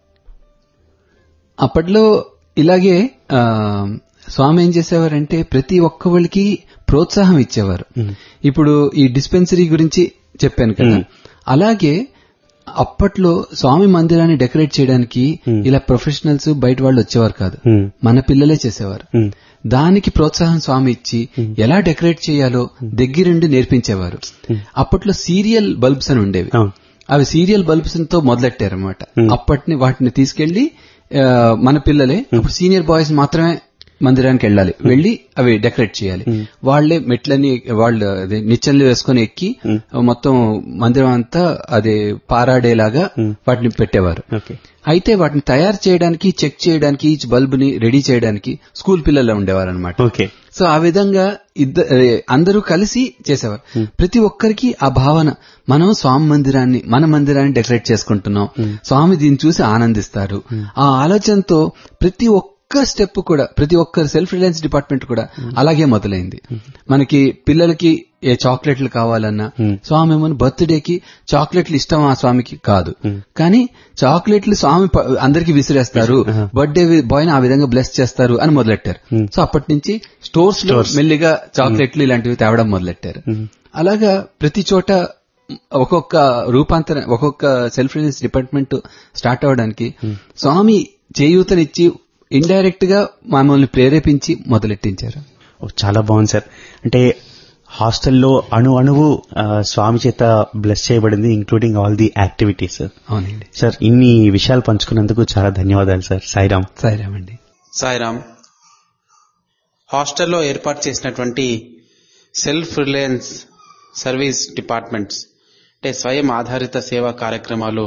అప్పట్లో ఇలాగే ఆ, స్వామి ఏం చేసేవారంటే ప్రతి ఒక్కళ్ళకి ప్రోత్సాహం ఇచ్చేవారు ఇప్పుడు ఈ డిస్పెన్సరీ గురించి చెప్పాను కదా అలాగే అప్పట్లో స్వామి మందిరాన్ని డెకరేట్ చేయడానికి ఇలా ప్రొఫెషనల్స్ బయట వాళ్ళు వచ్చేవారు కాదు Hmm. మన పిల్లలే చేసేవారు దానికి ప్రోత్సాహం స్వామి ఇచ్చి ఎలా డెకరేట్ చేయాలో దగ్గరుండి నేర్పించేవారు అప్పట్లో సీరియల్ బల్బ్స్ అని ఉండేవి అవును. అవి సీరియల్ బల్బ్స్ తో మొదలెట్టారనమాట అప్పటిని వాటిని తీసుకెళ్లి ఆ, మన పిల్లలే అప్పుడు సీనియర్ బాయ్స్ మాత్రమే మందిరానికి వెళ్ళాలి వెళ్ళి అవి డెకరేట్ చేయాలి వాళ్లే మెట్లని వాళ్ళు అదే నిచ్చెనలు వేసుకొని ఎక్కి మొత్తం మందిరం అంతా అది పారాడేలాగా వాటిని పెట్టేవారు ఓకే అయితే వాటిని తయారు చేయడానికి చెక్ చేయడానికి ఈచ్ బల్బ్ ని రెడీ చేయడానికి స్కూల్ పిల్లలు ఉండేవారు అనమాట ఓకే సో ఆ విధంగా ఇద్ద అందరూ కలిసి చేసేవారు ప్రతి ఒక్కరికి ఆ భావన మనం స్వామి మందిరాన్ని మన మందిరాన్ని డెకరేట్ చేసుకుంటున్నాం స్వామి దీన్ని చూసి ఆనందిస్తారు ఆ ఆలోచనతో ప్రతి ఒక్క స్టెప్ కూడా ప్రతి ఒక్కరి సెల్ఫ్ రిలయన్స్ డిపార్ట్మెంట్ కూడా అలాగే మొదలైంది మనకి పిల్లలకి ఏ చాక్లెట్లు కావాలన్నా స్వామి ఏమో బర్త్డేకి చాక్లెట్లు ఇష్టం ఆ స్వామికి కాదు కానీ చాక్లెట్లు స్వామి ప- అందరికి విసిరేస్తారు బర్త్డే బాయ్ ఆ విధంగా బ్లెస్ చేస్తారు అని మొదలెట్టారు సో అప్పటి నుంచి స్టోర్స్ లో మెల్లిగా చాక్లెట్లు ఇలాంటివి తేవడం మొదలెట్టారు అలాగా ప్రతి చోట ఒక్కొక్క రూపాంతరం ఒక్కొక్క సెల్ఫ్ రిలయన్స్ డిపార్ట్మెంట్ స్టార్ట్ అవడానికి స్వామి చేయూతనిచ్చి ఇండైరెక్ట్ గా మమ్మల్ని ప్రేరేపించి మొదలెట్టించారు ఓ, చాలా బాగుంది సార్ అంటే హాస్టల్లో అణు అణువు ఆ, స్వామి చేత బ్లెస్ చేయబడింది ఇంక్లూడింగ్ ఆల్ ది యాక్టివిటీస్ అవునండి సార్ ఇన్ని విషయాలు పంచుకున్నందుకు చాలా ధన్యవాదాలు సార్ సాయిరామ్ సరేమండి సాయిరామ్ హాస్టల్లో ఏర్పాటు చేసినటువంటి సెల్ఫ్ రిలయన్స్ సర్వీస్ డిపార్ట్మెంట్స్ అంటే స్వయం ఆధారిత సేవా కార్యక్రమాలు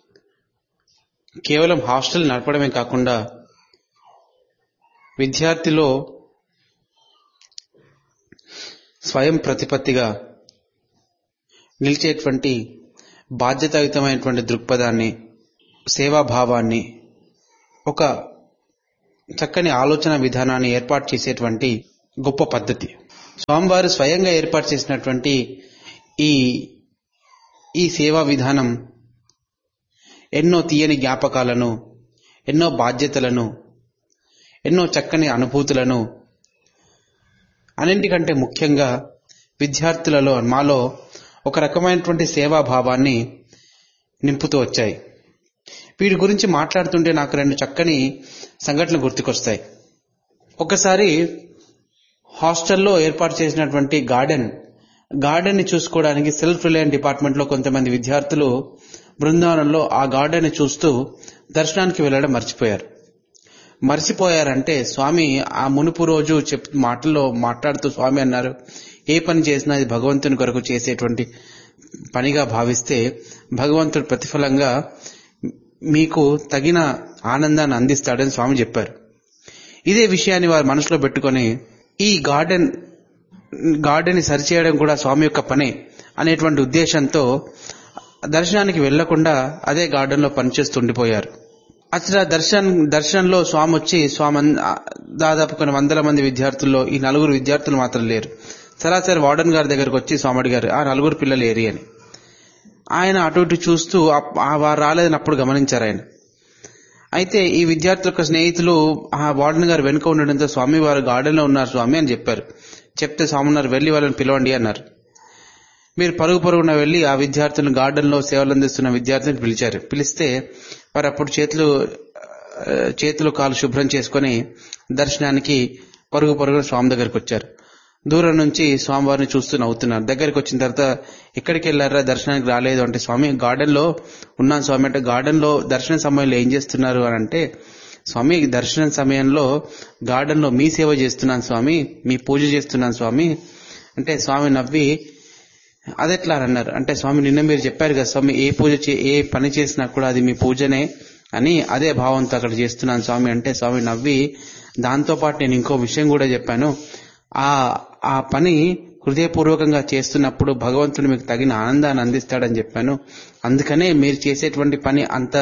కేవలం హాస్టల్ నడపడమే కాకుండా విద్యార్థిలో స్వయం ప్రతిపత్తిగా నిలిచేటువంటి బాధ్యతాయుతమైనటువంటి దృక్పథాన్ని సేవాభావాన్ని ఒక చక్కని ఆలోచన విధానాన్ని ఏర్పాటు చేసేటువంటి గొప్ప పద్ధతి స్వామివారు స్వయంగా ఏర్పాటు చేసినటువంటి ఈ ఈ సేవా విధానం ఎన్నో తీయని జ్ఞాపకాలను ఎన్నో బాధ్యతలను ఎన్నో చక్కని అనుభూతులను అన్నింటికంటే ముఖ్యంగా విద్యార్థులలో మాలో ఒక రకమైనటువంటి సేవాభావాన్ని నింపుతూ వచ్చాయి వీటి గురించి మాట్లాడుతుంటే నాకు రెండు చక్కని సంఘటనలు గుర్తుకొస్తాయి ఒకసారి హాస్టల్లో ఏర్పాటు చేసినటువంటి గార్డెన్ గార్డెన్ ని చూసుకోవడానికి సెల్ఫ్ రిలయన్స్ డిపార్ట్మెంట్ లో కొంతమంది విద్యార్థులు బృందావనంలో ఆ గార్డెన్ ని చూస్తూ దర్శనానికి వెళ్లడం మర్చిపోయారు మర్చిపోయారంటే స్వామి ఆ మునుపు రోజు చెప్ మాటల్లో మాట్లాడుతూ స్వామి అన్నారు ఏ పని చేసినా అది భగవంతుని కొరకు చేసేటువంటి పనిగా భావిస్తే భగవంతుడు ప్రతిఫలంగా మీకు తగిన ఆనందాన్ని అందిస్తాడని స్వామి చెప్పారు ఇదే విషయాన్ని వారు మనసులో పెట్టుకొని ఈ గార్డెన్ గార్డెన్ ని సరిచేయడం కూడా స్వామి యొక్క పనే అనేటువంటి ఉద్దేశంతో దర్శనానికి వెళ్లకుండా అదే గార్డెన్ లో పనిచేస్తూ ఉండిపోయారు అసలు దర్శన్ దర్శనంలో స్వామి వచ్చి స్వామి అన్- దాదాపు కొన్ని వందల మంది విద్యార్థుల్లో ఈ నలుగురు విద్యార్థులు మాత్రం లేరు సరాసరి వార్డెన్ గారి దగ్గరకు వచ్చి స్వామి అడిగారు ఆ నలుగురు పిల్లలు ఏరి అని ఆయన అటు ఇటు చూస్తూ అప్- ఆ వారు రాలేదని అప్పుడు గమనించారు ఆయన అయితే ఈ విద్యార్థుల యొక్క స్నేహితులు ఆ వార్డెన్ గారు వెనుక ఉండడంతో స్వామి వారు గార్డెన్ లో ఉన్నారు స్వామి అని చెప్పారు చెప్తే స్వామి ఉన్నారు వెళ్లి వాళ్ళని పిలవండి అన్నారు మీరు పరుగు పరుగున వెళ్లి ఆ విద్యార్థులను గార్డెన్ లో సేవలు అందిస్తున్న విద్యార్థులను పిలిచారు పిలిస్తే వారు అప్పుడు చేతులు ఆ, చేతులు కాలు శుభ్రం చేసుకొని దర్శనానికి పరుగు పరుగున స్వామి దగ్గరికి వచ్చారు దూరం నుంచి స్వామివారిని చూస్తూ నవ్వుతున్నారు దగ్గరికి వచ్చిన తర్వాత ఎక్కడికి వెళ్ళారా దర్శనానికి రాలేదు అంటే స్వామి గార్డెన్ లో ఉన్నాను స్వామి అంటే గార్డెన్ లో దర్శన సమయంలో ఏం చేస్తున్నారు అని అంటే స్వామి దర్శనం సమయంలో గార్డెన్ లో మీ సేవ చేస్తున్నాను స్వామి మీ పూజ చేస్తున్నాను స్వామి అంటే స్వామి నవ్వి అదెట్లా అని అన్నారు అంటే స్వామి నిన్న మీరు చెప్పారు కదా స్వామి ఏ పూజ చే- ఏ పని చేసినా కూడా అది మీ పూజనే అని అదే భావంతో అక్కడ చేస్తున్నాను స్వామి అంటే స్వామి నవ్వి దాంతో పాటు నేను ఇంకో విషయం కూడా చెప్పాను ఆ ఆ పని హృదయపూర్వకంగా చేస్తున్నప్పుడు భగవంతుడు మీకు తగిన ఆనందాన్ని అందిస్తాడని చెప్పాను అందుకనే మీరు చేసేటువంటి పని అంత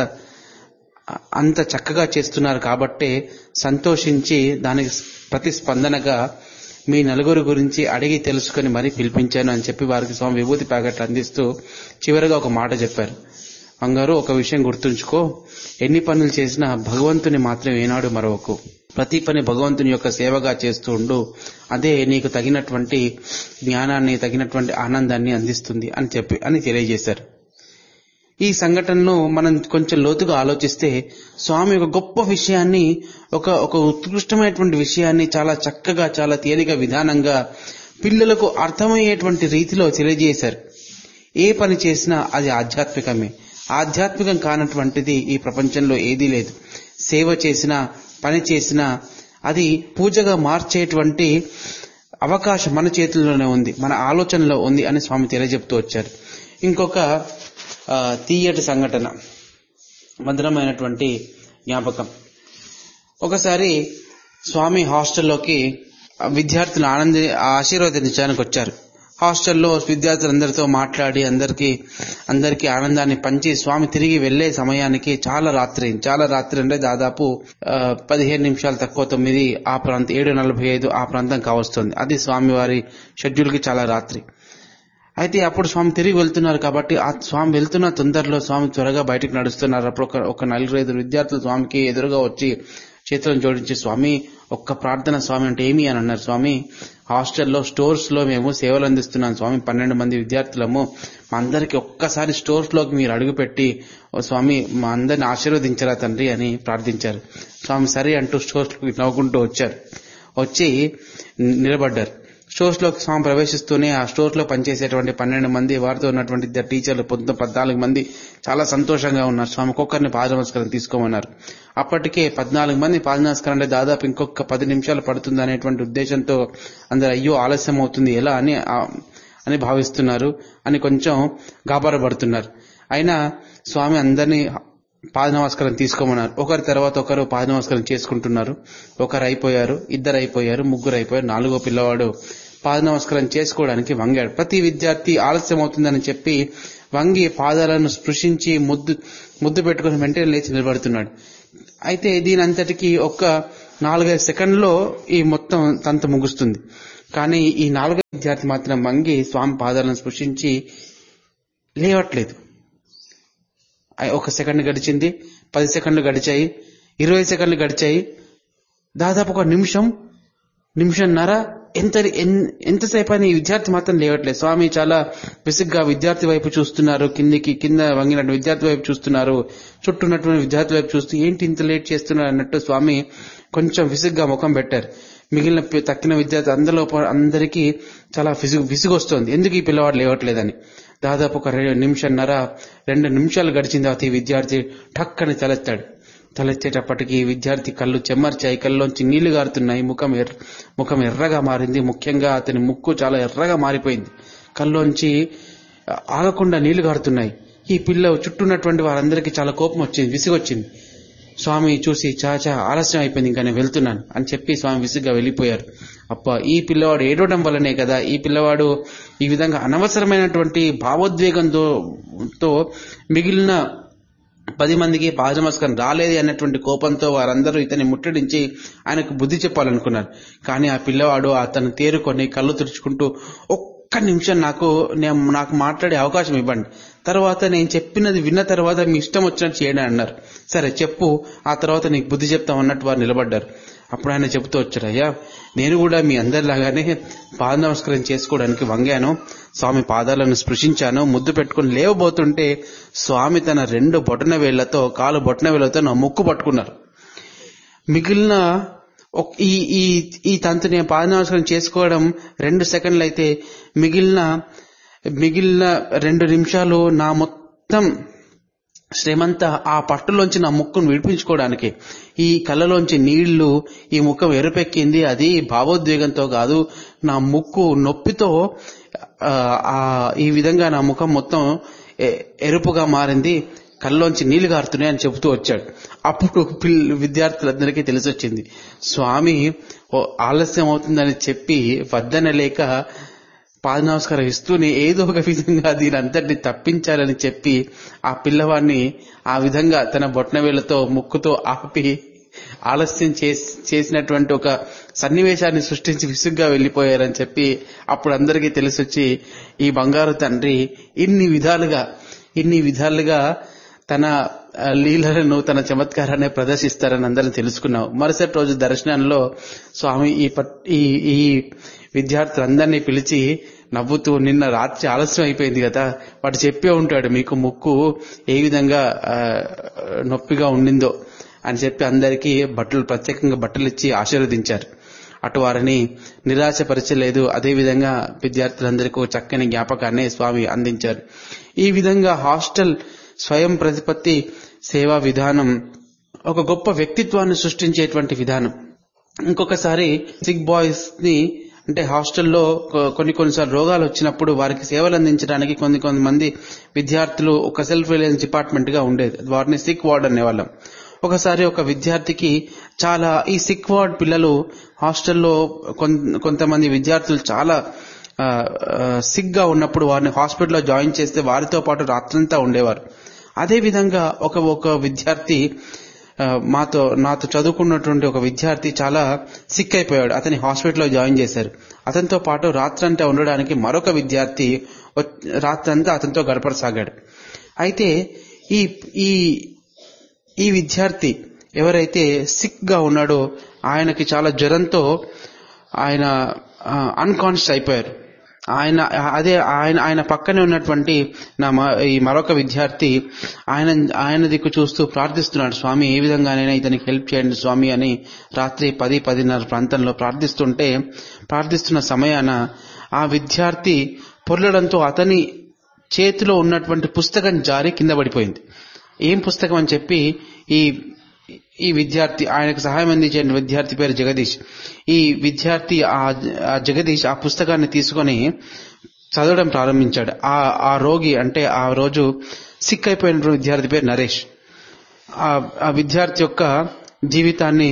అంత చక్కగా చేస్తున్నారు కాబట్టే సంతోషించి దానికి ప్రతిస్పందనగా మీ నలుగురు గురించి అడిగి తెలుసుకొని మరీ పిలిపించాను అని చెప్పి వారికి స్వామి విభూతి ప్యాకెట్లు అందిస్తూ చివరిగా ఒక మాట చెప్పారు బంగారు ఒక విషయం గుర్తుంచుకో ఎన్ని పనులు చేసినా భగవంతుని మాత్రం ఏనాడు మరవకు ప్రతి పని భగవంతుని యొక్క సేవగా చేస్తూ ఉండు అదే నీకు తగినటువంటి జ్ఞానాన్ని తగినటువంటి ఆనందాన్ని అందిస్తుంది అని చెప్పి అని తెలియజేశారు ఈ సంఘటనను మనం కొంచెం లోతుగా ఆలోచిస్తే స్వామి ఒక గొప్ప విషయాన్ని ఒక ఒక ఉత్కృష్టమైనటువంటి విషయాన్ని చాలా చక్కగా చాలా తేలిక విధానంగా పిల్లలకు అర్థమయ్యేటువంటి రీతిలో తెలియజేశారు ఏ పని చేసినా అది ఆధ్యాత్మికమే ఆధ్యాత్మికం కానటువంటిది ఈ ప్రపంచంలో ఏదీ లేదు సేవ చేసినా పని చేసినా అది పూజగా మార్చేటువంటి అవకాశం మన చేతుల్లోనే ఉంది మన ఆలోచనలో ఉంది అని స్వామి తెలియజెప్తూ వచ్చారు ఇంకొక ఆ, తీయటి సంఘటన మధురమైనటువంటి జ్ఞాపకం ఒకసారి స్వామి హాస్టల్లోకి విద్యార్థులు ఆనంది ఆశీర్వదించడానికి వచ్చారు హాస్టల్లో విద్యార్థులందరితో మాట్లాడి అందరికి అందరికి ఆనందాన్ని పంచి స్వామి తిరిగి వెళ్లే సమయానికి చాలా రాత్రి అయింది. చాలా రాత్రి అంటే దాదాపు ఆ, పదిహేను నిమిషాలు తక్కువ తొమ్మిది ఆ ప్రాంతం ఏడు నలభై ఐదు ఆ ప్రాంతం కావస్తుంది అది స్వామి వారి షెడ్యూల్ కి చాలా రాత్రి అయితే అప్పుడు స్వామి తిరిగి వెళ్తున్నారు కాబట్టి ఆ స్వామి వెళ్తున్న తొందరలో స్వామి త్వరగా బయటకు నడుస్తున్నారు అప్పుడు ఒక ఒక నలుగురు ఐదు విద్యార్థులు స్వామికి ఎదురుగా వచ్చి చేతులను జోడించి స్వామి ఒక్క ప్రార్థన స్వామి అంటే ఏమి అని అన్నారు స్వామి హాస్టల్లో స్టోర్స్ లో మేము సేవలు అందిస్తున్నాం స్వామి పన్నెండు మంది విద్యార్థులము మా అందరికి ఒక్కసారి స్టోర్స్ లోకి మీరు అడుగుపెట్టి "ఓ స్వామి మా అందరిని ఆశీర్వదించరా తండ్రి అని ప్రార్థించారు స్వామి సరే అంటూ స్టోర్స్ లోకి నవ్వుకుంటూ వచ్చారు వచ్చి నిలబడ్డారు స్టోర్స్ లో స్వామి ప్రవేశిస్తూనే ఆ స్టోర్ లో పనిచేసేటువంటి పన్నెండు మంది వారితో ఉన్నటువంటి ఇద్దరు టీచర్లు పొద్దున పద్నాలుగు మంది చాలా సంతోషంగా ఉన్నారు స్వామి ఒక్కొక్కరిని పాద నమస్కారం తీసుకోమన్నారు అప్పటికే పద్నాలుగు మంది పాద నమస్కారం అంటే దాదాపు ఇంకొక పది నిమిషాలు పడుతుంది అనేటువంటి ఉద్దేశంతో అందరు అయ్యో ఆలస్యం అవుతుంది ఎలా అని ఆ- అని భావిస్తున్నారు అని కొంచెం గాబర పడుతున్నారు అయినా స్వామి అందరినీ పాద నమస్కారం తీసుకోమన్నారు ఒకరి తర్వాత ఒకరు పాద నమస్కారం చేసుకుంటున్నారు ఒకరు అయిపోయారు ఇద్దరు అయిపోయారు ముగ్గురు అయిపోయారు నాలుగో పిల్లవాడు పాద నమస్కారం చేసుకోవడానికి వంగాడు ప్రతి విద్యార్థి ఆలస్యం అవుతుందని చెప్పి వంగి పాదాలను స్పృశించి ముద్దు ముద్దు పెట్టుకుని వెంటనే లేచి నిలబడుతున్నాడు అయితే దీని అంతటికి ఒక్క నాలుగైదు సెకండ్లో ఈ మొత్తం తంత ముగుస్తుంది కానీ ఈ నాలుగో విద్యార్థి మాత్రం వంగి స్వామి పాదాలను స్పృశించి లేవట్లేదు ఐ- ఒక సెకండ్ గడిచింది పది సెకండ్లు గడిచాయి ఇరవై సెకండ్లు గడిచాయి దాదాపు ఒక నిమిషం నిమిషంన్నర ఎంత ఎన్- ఎంతసేపు అని ఈ విద్యార్థి మాత్రం లేవట్లేదు స్వామి చాలా విసుగ్గా విద్యార్థి వైపు చూస్తున్నారు కిందికి కింద వంగినట్టు విద్యార్థి వైపు చూస్తున్నారు చుట్టూ ఉన్నటువంటి విద్యార్థి వైపు చూస్తూ ఏంటి ఇంత లేట్ చేస్తున్నారు అన్నట్టు స్వామి కొంచెం విసుగ్గా ముఖం పెట్టారు మిగిలిన పి- తక్కిన విద్యార్థి అందరిలో ప- అందరికీ చాలా విసుగు విసుగు వస్తుంది ఎందుకు ఈ పిల్లవాడు లేవట్లేదని దాదాపు ఒక రెండు నిమిషన్నర రెండు నిమిషాలు గడిచిన తర్వాత ఈ విద్యార్థి ఠక్కని తలెత్తాడు తలెత్తేటప్పటికి ఈ విద్యార్థి కళ్ళు చెమ్మర్చాయి కళ్ళలోంచి నీళ్లు గారుతున్నాయి ముఖం ఎర్ర ముఖం ఎర్రగా మారింది ముఖ్యంగా అతని ముక్కు చాలా ఎర్రగా మారిపోయింది కళ్ళలోంచి ఆగకుండా నీళ్లు గారుతున్నాయి ఈ పిల్ల చుట్టూన్నటువంటి వారందరికీ చాలా కోపం వచ్చింది విసిగొచ్చింది స్వామి చూసి చాచా ఆలస్యం అయిపోయింది ఇంకా నేను వెళ్తున్నాను అని చెప్పి స్వామి విసుగ్గా వెళ్ళిపోయారు అప్ప ఈ పిల్లవాడు ఏడవడం వల్లనే కదా ఈ పిల్లవాడు ఈ విధంగా అనవసరమైనటువంటి భావోద్వేగంతో తో మిగిలిన పది మందికి పాద నమస్కారం రాలేదు అన్నటువంటి కోపంతో వారందరూ ఇతన్ని ముట్టడించి ఆయనకు బుద్ధి చెప్పాలనుకున్నారు కానీ ఆ పిల్లవాడు అతను తేరుకొని కళ్ళు తుడుచుకుంటూ ఒక్క నిమిషం నాకు నేను నాకు మాట్లాడే అవకాశం ఇవ్వండి తర్వాత నేను చెప్పినది విన్న తర్వాత మీ ఇష్టం వచ్చినట్టు చేయండి అన్నారు సరే చెప్పు ఆ తర్వాత నీకు బుద్ధి చెప్తాం అన్నట్టు వారు నిలబడ్డారు అప్పుడు ఆయన చెబుతూ వచ్చారు అయ్యా నేను కూడా మీ అందరిలాగానే పాద నమస్కారం చేసుకోవడానికి వంగాను స్వామి పాదాలను స్పృశించాను ముద్దు పెట్టుకుని లేవబోతుంటే స్వామి తన రెండు బొటన వేళ్లతో కాలు బొటన వేళ్లతో నా ముక్కు పట్టుకున్నారు మిగిలిన ఒక- ఈ ఈ ఈ తంతుని పాద నమస్కారం చేసుకోవడం రెండు సెకండ్లు అయితే మిగిలిన మిగిలిన రెండు నిమిషాలు నా మొత్తం శ్రమంతా ఆ పట్టులోంచి నా ముక్కును విడిపించుకోవడానికి ఈ కళ్ళలోంచి నీళ్లు ఈ ముఖం ఎరుపెక్కింది అది భావోద్వేగంతో కాదు నా ముక్కు నొప్పితో ఆ, ఆ ఈ విధంగా నా ముఖం మొత్తం ఎ- ఎరుపుగా మారింది కళ్ళలోంచి నీళ్లు గారుతున్నాయి అని చెబుతూ వచ్చాడు అప్పుడు పిల్ల విద్యార్థులందరికీ తెలిసొచ్చింది స్వామి ఓ ఆలస్యం అవుతుందని చెప్పి వద్దనలేక పాద నమస్కారం ఇస్తూనే ఏదో ఒక విధంగా దీని అంతటిని తప్పించాలని చెప్పి ఆ పిల్లవాడిని ఆ విధంగా తన బొట్నవేళ్లతో ముక్కుతో ఆపి ఆలస్యం చేసి- చేసినటువంటి ఒక సన్నివేశాన్ని సృష్టించి విసుగ్గా వెళ్లిపోయారని చెప్పి అప్పుడు అందరికీ తెలిసొచ్చి ఈ బంగారు తండ్రి ఇన్ని విధాలుగా ఇన్ని విధాలుగా తన ఆ, లీలలను తన చమత్కారాన్ని ప్రదర్శిస్తారని అందరం తెలుసుకున్నాం మరుసటి రోజు దర్శనంలో స్వామి ఈ పట్- ఈ ఈ విద్యార్థులందరినీ పిలిచి నవ్వుతూ నిన్న రాత్రి ఆలస్యం అయిపోయింది కదా వాడు చెప్పే ఉంటాడు మీకు ముక్కు ఏ విధంగా ఆ, నొప్పిగా ఉండిందో అని చెప్పి అందరికీ బట్టలు ప్రత్యేకంగా బట్టలు ఇచ్చి ఆశీర్వదించారు అటు వారిని నిరాశపరచలేదు అదేవిధంగా విద్యార్థులందరికీ ఒక చక్కని జ్ఞాపకాన్ని స్వామి అందించారు ఈ విధంగా హాస్టల్ స్వయం ప్రతిపత్తి సేవా విధానం ఒక గొప్ప వ్యక్తిత్వాన్ని సృష్టించేటువంటి విధానం ఇంకొకసారి సిక్ బాయ్స్ ని అంటే హాస్టల్లో కొ- కొన్ని కొన్నిసార్లు రోగాలు వచ్చినప్పుడు వారికి సేవలు అందించడానికి కొన్ని కొంతమంది విద్యార్థులు ఒక సెల్ఫ్ రిలయన్స్ డిపార్ట్మెంట్ గా ఉండేది వారిని సిక్ వార్డ్ అనేవాళ్ళం ఒకసారి ఒక విద్యార్థికి చాలా ఈ సిక్ వార్డ్ పిల్లలు హాస్టల్లో కొన్- కొంతమంది విద్యార్థులు చాలా ఆ, ఆ, సిక్ గా ఉన్నప్పుడు వారిని హాస్పిటల్లో జాయిన్ చేస్తే వారితో పాటు రాత్రంతా ఉండేవారు అదే విధంగా ఒక ఒక విద్యార్థి ఆ, మాతో నాతో చదువుకున్నటువంటి ఒక విద్యార్థి చాలా సిక్ అయిపోయాడు అతని హాస్పిటల్లో జాయిన్ చేశారు అతనితో పాటు రాత్రంతా ఉండడానికి మరొక విద్యార్థి వచ్- రాత్రంతా అతనితో గడపడసాగాడు అయితే ఈ ఈ ఈ విద్యార్థి ఎవరైతే సిక్ గా ఉన్నాడో ఆయనకి చాలా జ్వరంతో ఆయన అన్కాన్షియస్ అయిపోయారు ఆయన అదే ఆయన ఆయన పక్కనే ఉన్నటువంటి నా మ- ఈ మరొక విద్యార్థి ఆయన ఆయన దిక్కు చూస్తూ ప్రార్థిస్తున్నాడు స్వామి ఏ విధంగానైనా ఇతనికి హెల్ప్ చేయండి స్వామి అని రాత్రి పది పదిన్నర ప్రాంతంలో ప్రార్థిస్తుంటే ప్రార్థిస్తున్న సమయాన ఆ విద్యార్థి పొర్లడంతో అతని చేతిలో ఉన్నటువంటి పుస్తకం జారి కింద పడిపోయింది ఏం పుస్తకం అని చెప్పి ఈ ఈ విద్యార్థి ఆయనకు సహాయం అందించే విద్యార్థి పేరు జగదీష్ ఈ విద్యార్థి ఆ ఆ జగదీష్ ఆ పుస్తకాన్ని తీసుకొని చదవడం ప్రారంభించాడు ఆ ఆ రోగి అంటే ఆ రోజు సిక్ అయిపోయిన విద్యార్థి పేరు నరేష్ ఆ ఆ విద్యార్థి యొక్క జీవితాన్ని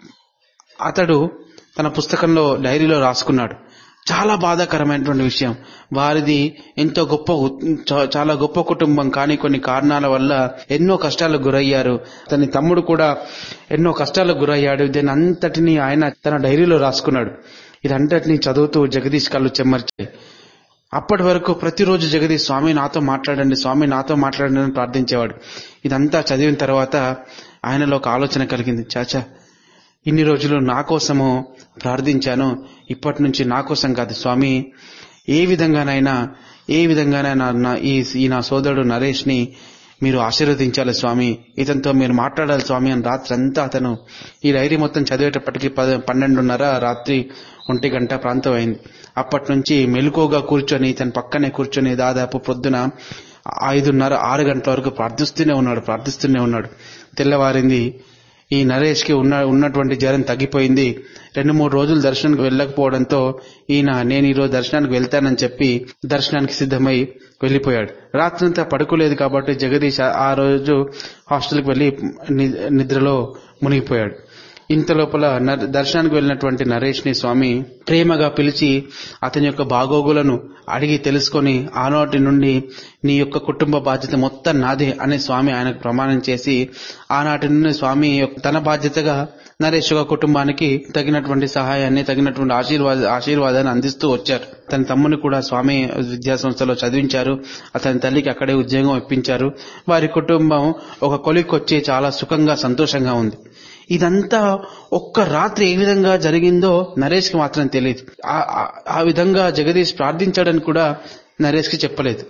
అతడు తన పుస్తకంలో డైరీలో రాసుకున్నాడు చాలా బాధాకరమైనటువంటి విషయం వారిది ఎంతో గొప్ప ఉ- చా- చాలా గొప్ప కుటుంబం కానీ కొన్ని కారణాల వల్ల ఎన్నో కష్టాలకు గురయ్యారు అతని తమ్ముడు కూడా ఎన్నో కష్టాలకు గురయ్యాడు దీని అంతటిని ఆయన తన డైరీలో రాసుకున్నాడు ఇదంతటిని చదువుతూ జగదీష్ కళ్ళు చెమ్మర్చాయి అప్పటి వరకు ప్రతిరోజు జగదీష్ స్వామి నాతో మాట్లాడండి స్వామి నాతో మాట్లాడండి అని ప్రార్థించేవాడు ఇదంతా చదివిన తర్వాత ఆయనలో ఒక ఆలోచన కలిగింది చాచా ఇన్ని రోజులు నా కోసము ప్రార్థించాను ఇప్పటి నుంచి నా కోసం కాదు స్వామి ఏ విధంగానైనా ఏ విధంగానైనా నా ఈ ఈ నా సోదరుడు నరేష్ ని మీరు ఆశీర్వదించాలి స్వామి ఇతనితో మీరు మాట్లాడాలి స్వామి అని రాత్రి అంతా అతను ఈ డైరీ మొత్తం చదివేటప్పటికి పద పన్నెండున్నర రాత్రి ఒంటి గంట ప్రాంతం అయింది అప్పటి నుంచి మెలకుగా కూర్చొని ఇతని పక్కనే కూర్చొని దాదాపు పొద్దున ఐదున్నర ఆరు గంటల వరకు ప్రార్థిస్తూనే ఉన్నాడు ప్రార్థిస్తూనే ఉన్నాడు తెల్లవారింది ఈ నరేష్ కి ఉన్న ఉన్నటువంటి జ్వరం తగ్గిపోయింది రెండు మూడు రోజులు దర్శనానికి వెళ్ళకపోవడంతో ఈయన నేను ఈ రోజు దర్శనానికి వెళ్తానని చెప్పి దర్శనానికి సిద్ధమై వెళ్లిపోయాడు రాత్రంతా పడుకోలేదు కాబట్టి జగదీష్ ఆ- ఆ రోజు హాస్టల్కి వెళ్లి ని- నిద్రలో మునిగిపోయాడు ఇంత లోపల న- దర్శనానికి వెళ్ళినటువంటి నరేష్ ని స్వామి ప్రేమగా పిలిచి అతని యొక్క బాగోగులను అడిగి తెలుసుకొని ఆనాటి నుండి నీ యొక్క కుటుంబ బాధ్యత మొత్తం నాదే అనే స్వామి ఆయనకు ప్రమాణం చేసి ఆనాటి నుండి స్వామి యొక్క- తన బాధ్యతగా నరేష్ యొక్క కుటుంబానికి తగినటువంటి సహాయాన్ని తగినటువంటి ఆశీర్వాద ఆశీర్వాదాన్ని అందిస్తూ వచ్చారు తన తమ్ముని కూడా స్వామి విద్యా సంస్థలో చదివించారు అతని తల్లికి అక్కడే ఉద్యోగం ఇప్పించారు వారి కుటుంబం ఒక కొలిక్కొచ్చి చాలా సుఖంగా సంతోషంగా ఉంది ఇదంతా ఒక్క రాత్రి ఏ విధంగా జరిగిందో నరేష్ కి మాత్రం తెలియదు ఆ- ఆ- ఆ విధంగా జగదీష్ ప్రార్థించాడని కూడా నరేష్ కి చెప్పలేదు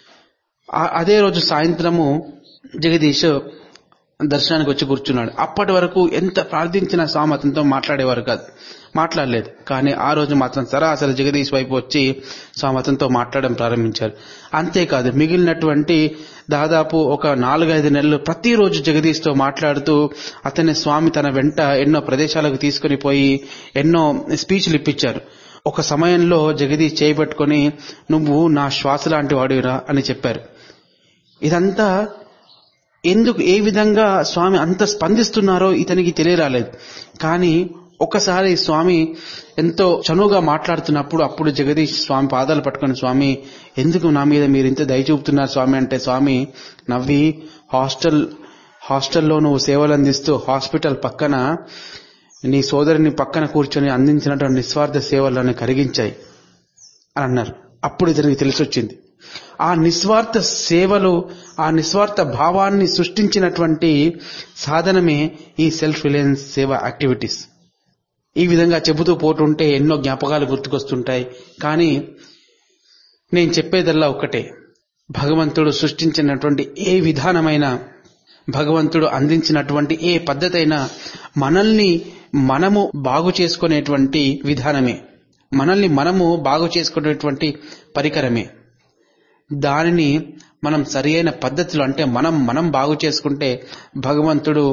ఆ- అదే రోజు సాయంత్రము జగదీష్ దర్శనానికి వచ్చి కూర్చున్నాడు అప్పటి వరకు ఎంత ప్రార్థించినా స్వామి అతనితో మాట్లాడేవారు కాదు మాట్లాడలేదు కానీ ఆ రోజు మాత్రం సరాసరి జగదీష్ వైపు వచ్చి స్వామి అతనితో మాట్లాడడం ప్రారంభించారు అంతేకాదు మిగిలినటువంటి దాదాపు ఒక నాలుగైదు నెలలు ప్రతిరోజు జగదీష్తో మాట్లాడుతూ అతని స్వామి తన వెంట ఎన్నో ప్రదేశాలకు తీసుకుని పోయి ఎన్నో స్పీచ్లు ఇప్పించారు ఒక సమయంలో జగదీష్ చేయబట్టుకొని నువ్వు నా శ్వాస లాంటి వాడివిరా అని చెప్పారు ఇదంతా ఎందుకు ఏ విధంగా స్వామి అంత స్పందిస్తున్నారో ఇతనికి తెలియరాలేదు కానీ ఒకసారి స్వామి ఎంతో చనువుగా మాట్లాడుతున్నప్పుడు అప్పుడు జగదీష్ స్వామి పాదాలు పట్టుకుని స్వామి ఎందుకు నా మీద మీరు ఇంత దయ చూపుతున్నారు స్వామి అంటే స్వామి నవ్వి హాస్టల్ హాస్టల్లో నువ్వు సేవలు అందిస్తూ హాస్పిటల్ పక్కన నీ సోదరిని పక్కన కూర్చొని అందించినటువంటి నిస్వార్థ సేవలను కరిగించాయి అని అన్నారు అప్పుడు ఇతనికి తెలిసొచ్చింది ఆ నిస్వార్థ సేవలు ఆ నిస్వార్థ భావాన్ని సృష్టించినటువంటి సాధనమే ఈ సెల్ఫ్ రిలయన్స్ సేవ యాక్టివిటీస్ ఈ విధంగా చెబుతూ పోతుంటే ఎన్నో జ్ఞాపకాలు గుర్తుకొస్తుంటాయి కానీ నేను చెప్పేదల్లా ఒకటే భగవంతుడు సృష్టించినటువంటి ఏ విధానమైన భగవంతుడు అందించినటువంటి ఏ పద్ధతి అయినా మనల్ని మనము బాగు చేసుకునేటువంటి విధానమే మనల్ని మనము బాగు చేసుకునేటువంటి పరికరమే దానిని మనం సరియైన పద్ధతిలో అంటే మనం మనం బాగు చేసుకుంటే భగవంతుడు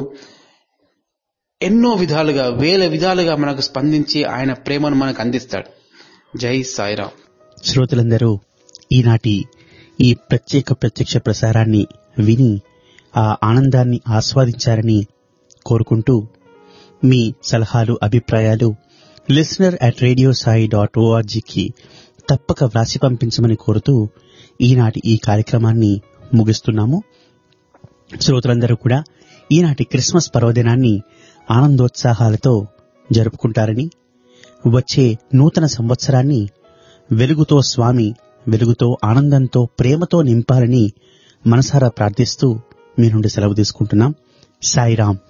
ఎన్నో విధాలుగా వేల విధాలుగా మనకు స్పందించి ఆయన ప్రేమను మనకు అందిస్తాడు జై సాయిరాం శ్రోతలందరూ ఈనాటి ఈ ప్రత్యేక ప్రత్యక్ష ప్రసారాన్ని విని ఆ ఆనందాన్ని ఆస్వాదించారని కోరుకుంటూ మీ సలహాలు అభిప్రాయాలు listener at radio Sai dot ఓఆర్జీకి తప్పక వ్రాసి పంపించమని కోరుతూ ఈనాటి ఈ కార్యక్రమాన్ని ముగిస్తున్నాము శ్రోతలందరూ కూడా ఈనాటి క్రిస్మస్ పర్వదినాన్ని ఆనందోత్సాహాలతో జరుపుకుంటారని వచ్చే నూతన సంవత్సరాన్ని వెలుగుతో స్వామి వెలుగుతో ఆనందంతో ప్రేమతో నింపాలని మనసారా ప్రార్థిస్తూ మీ నుండి సెలవు తీసుకుంటున్నాం సాయిరాం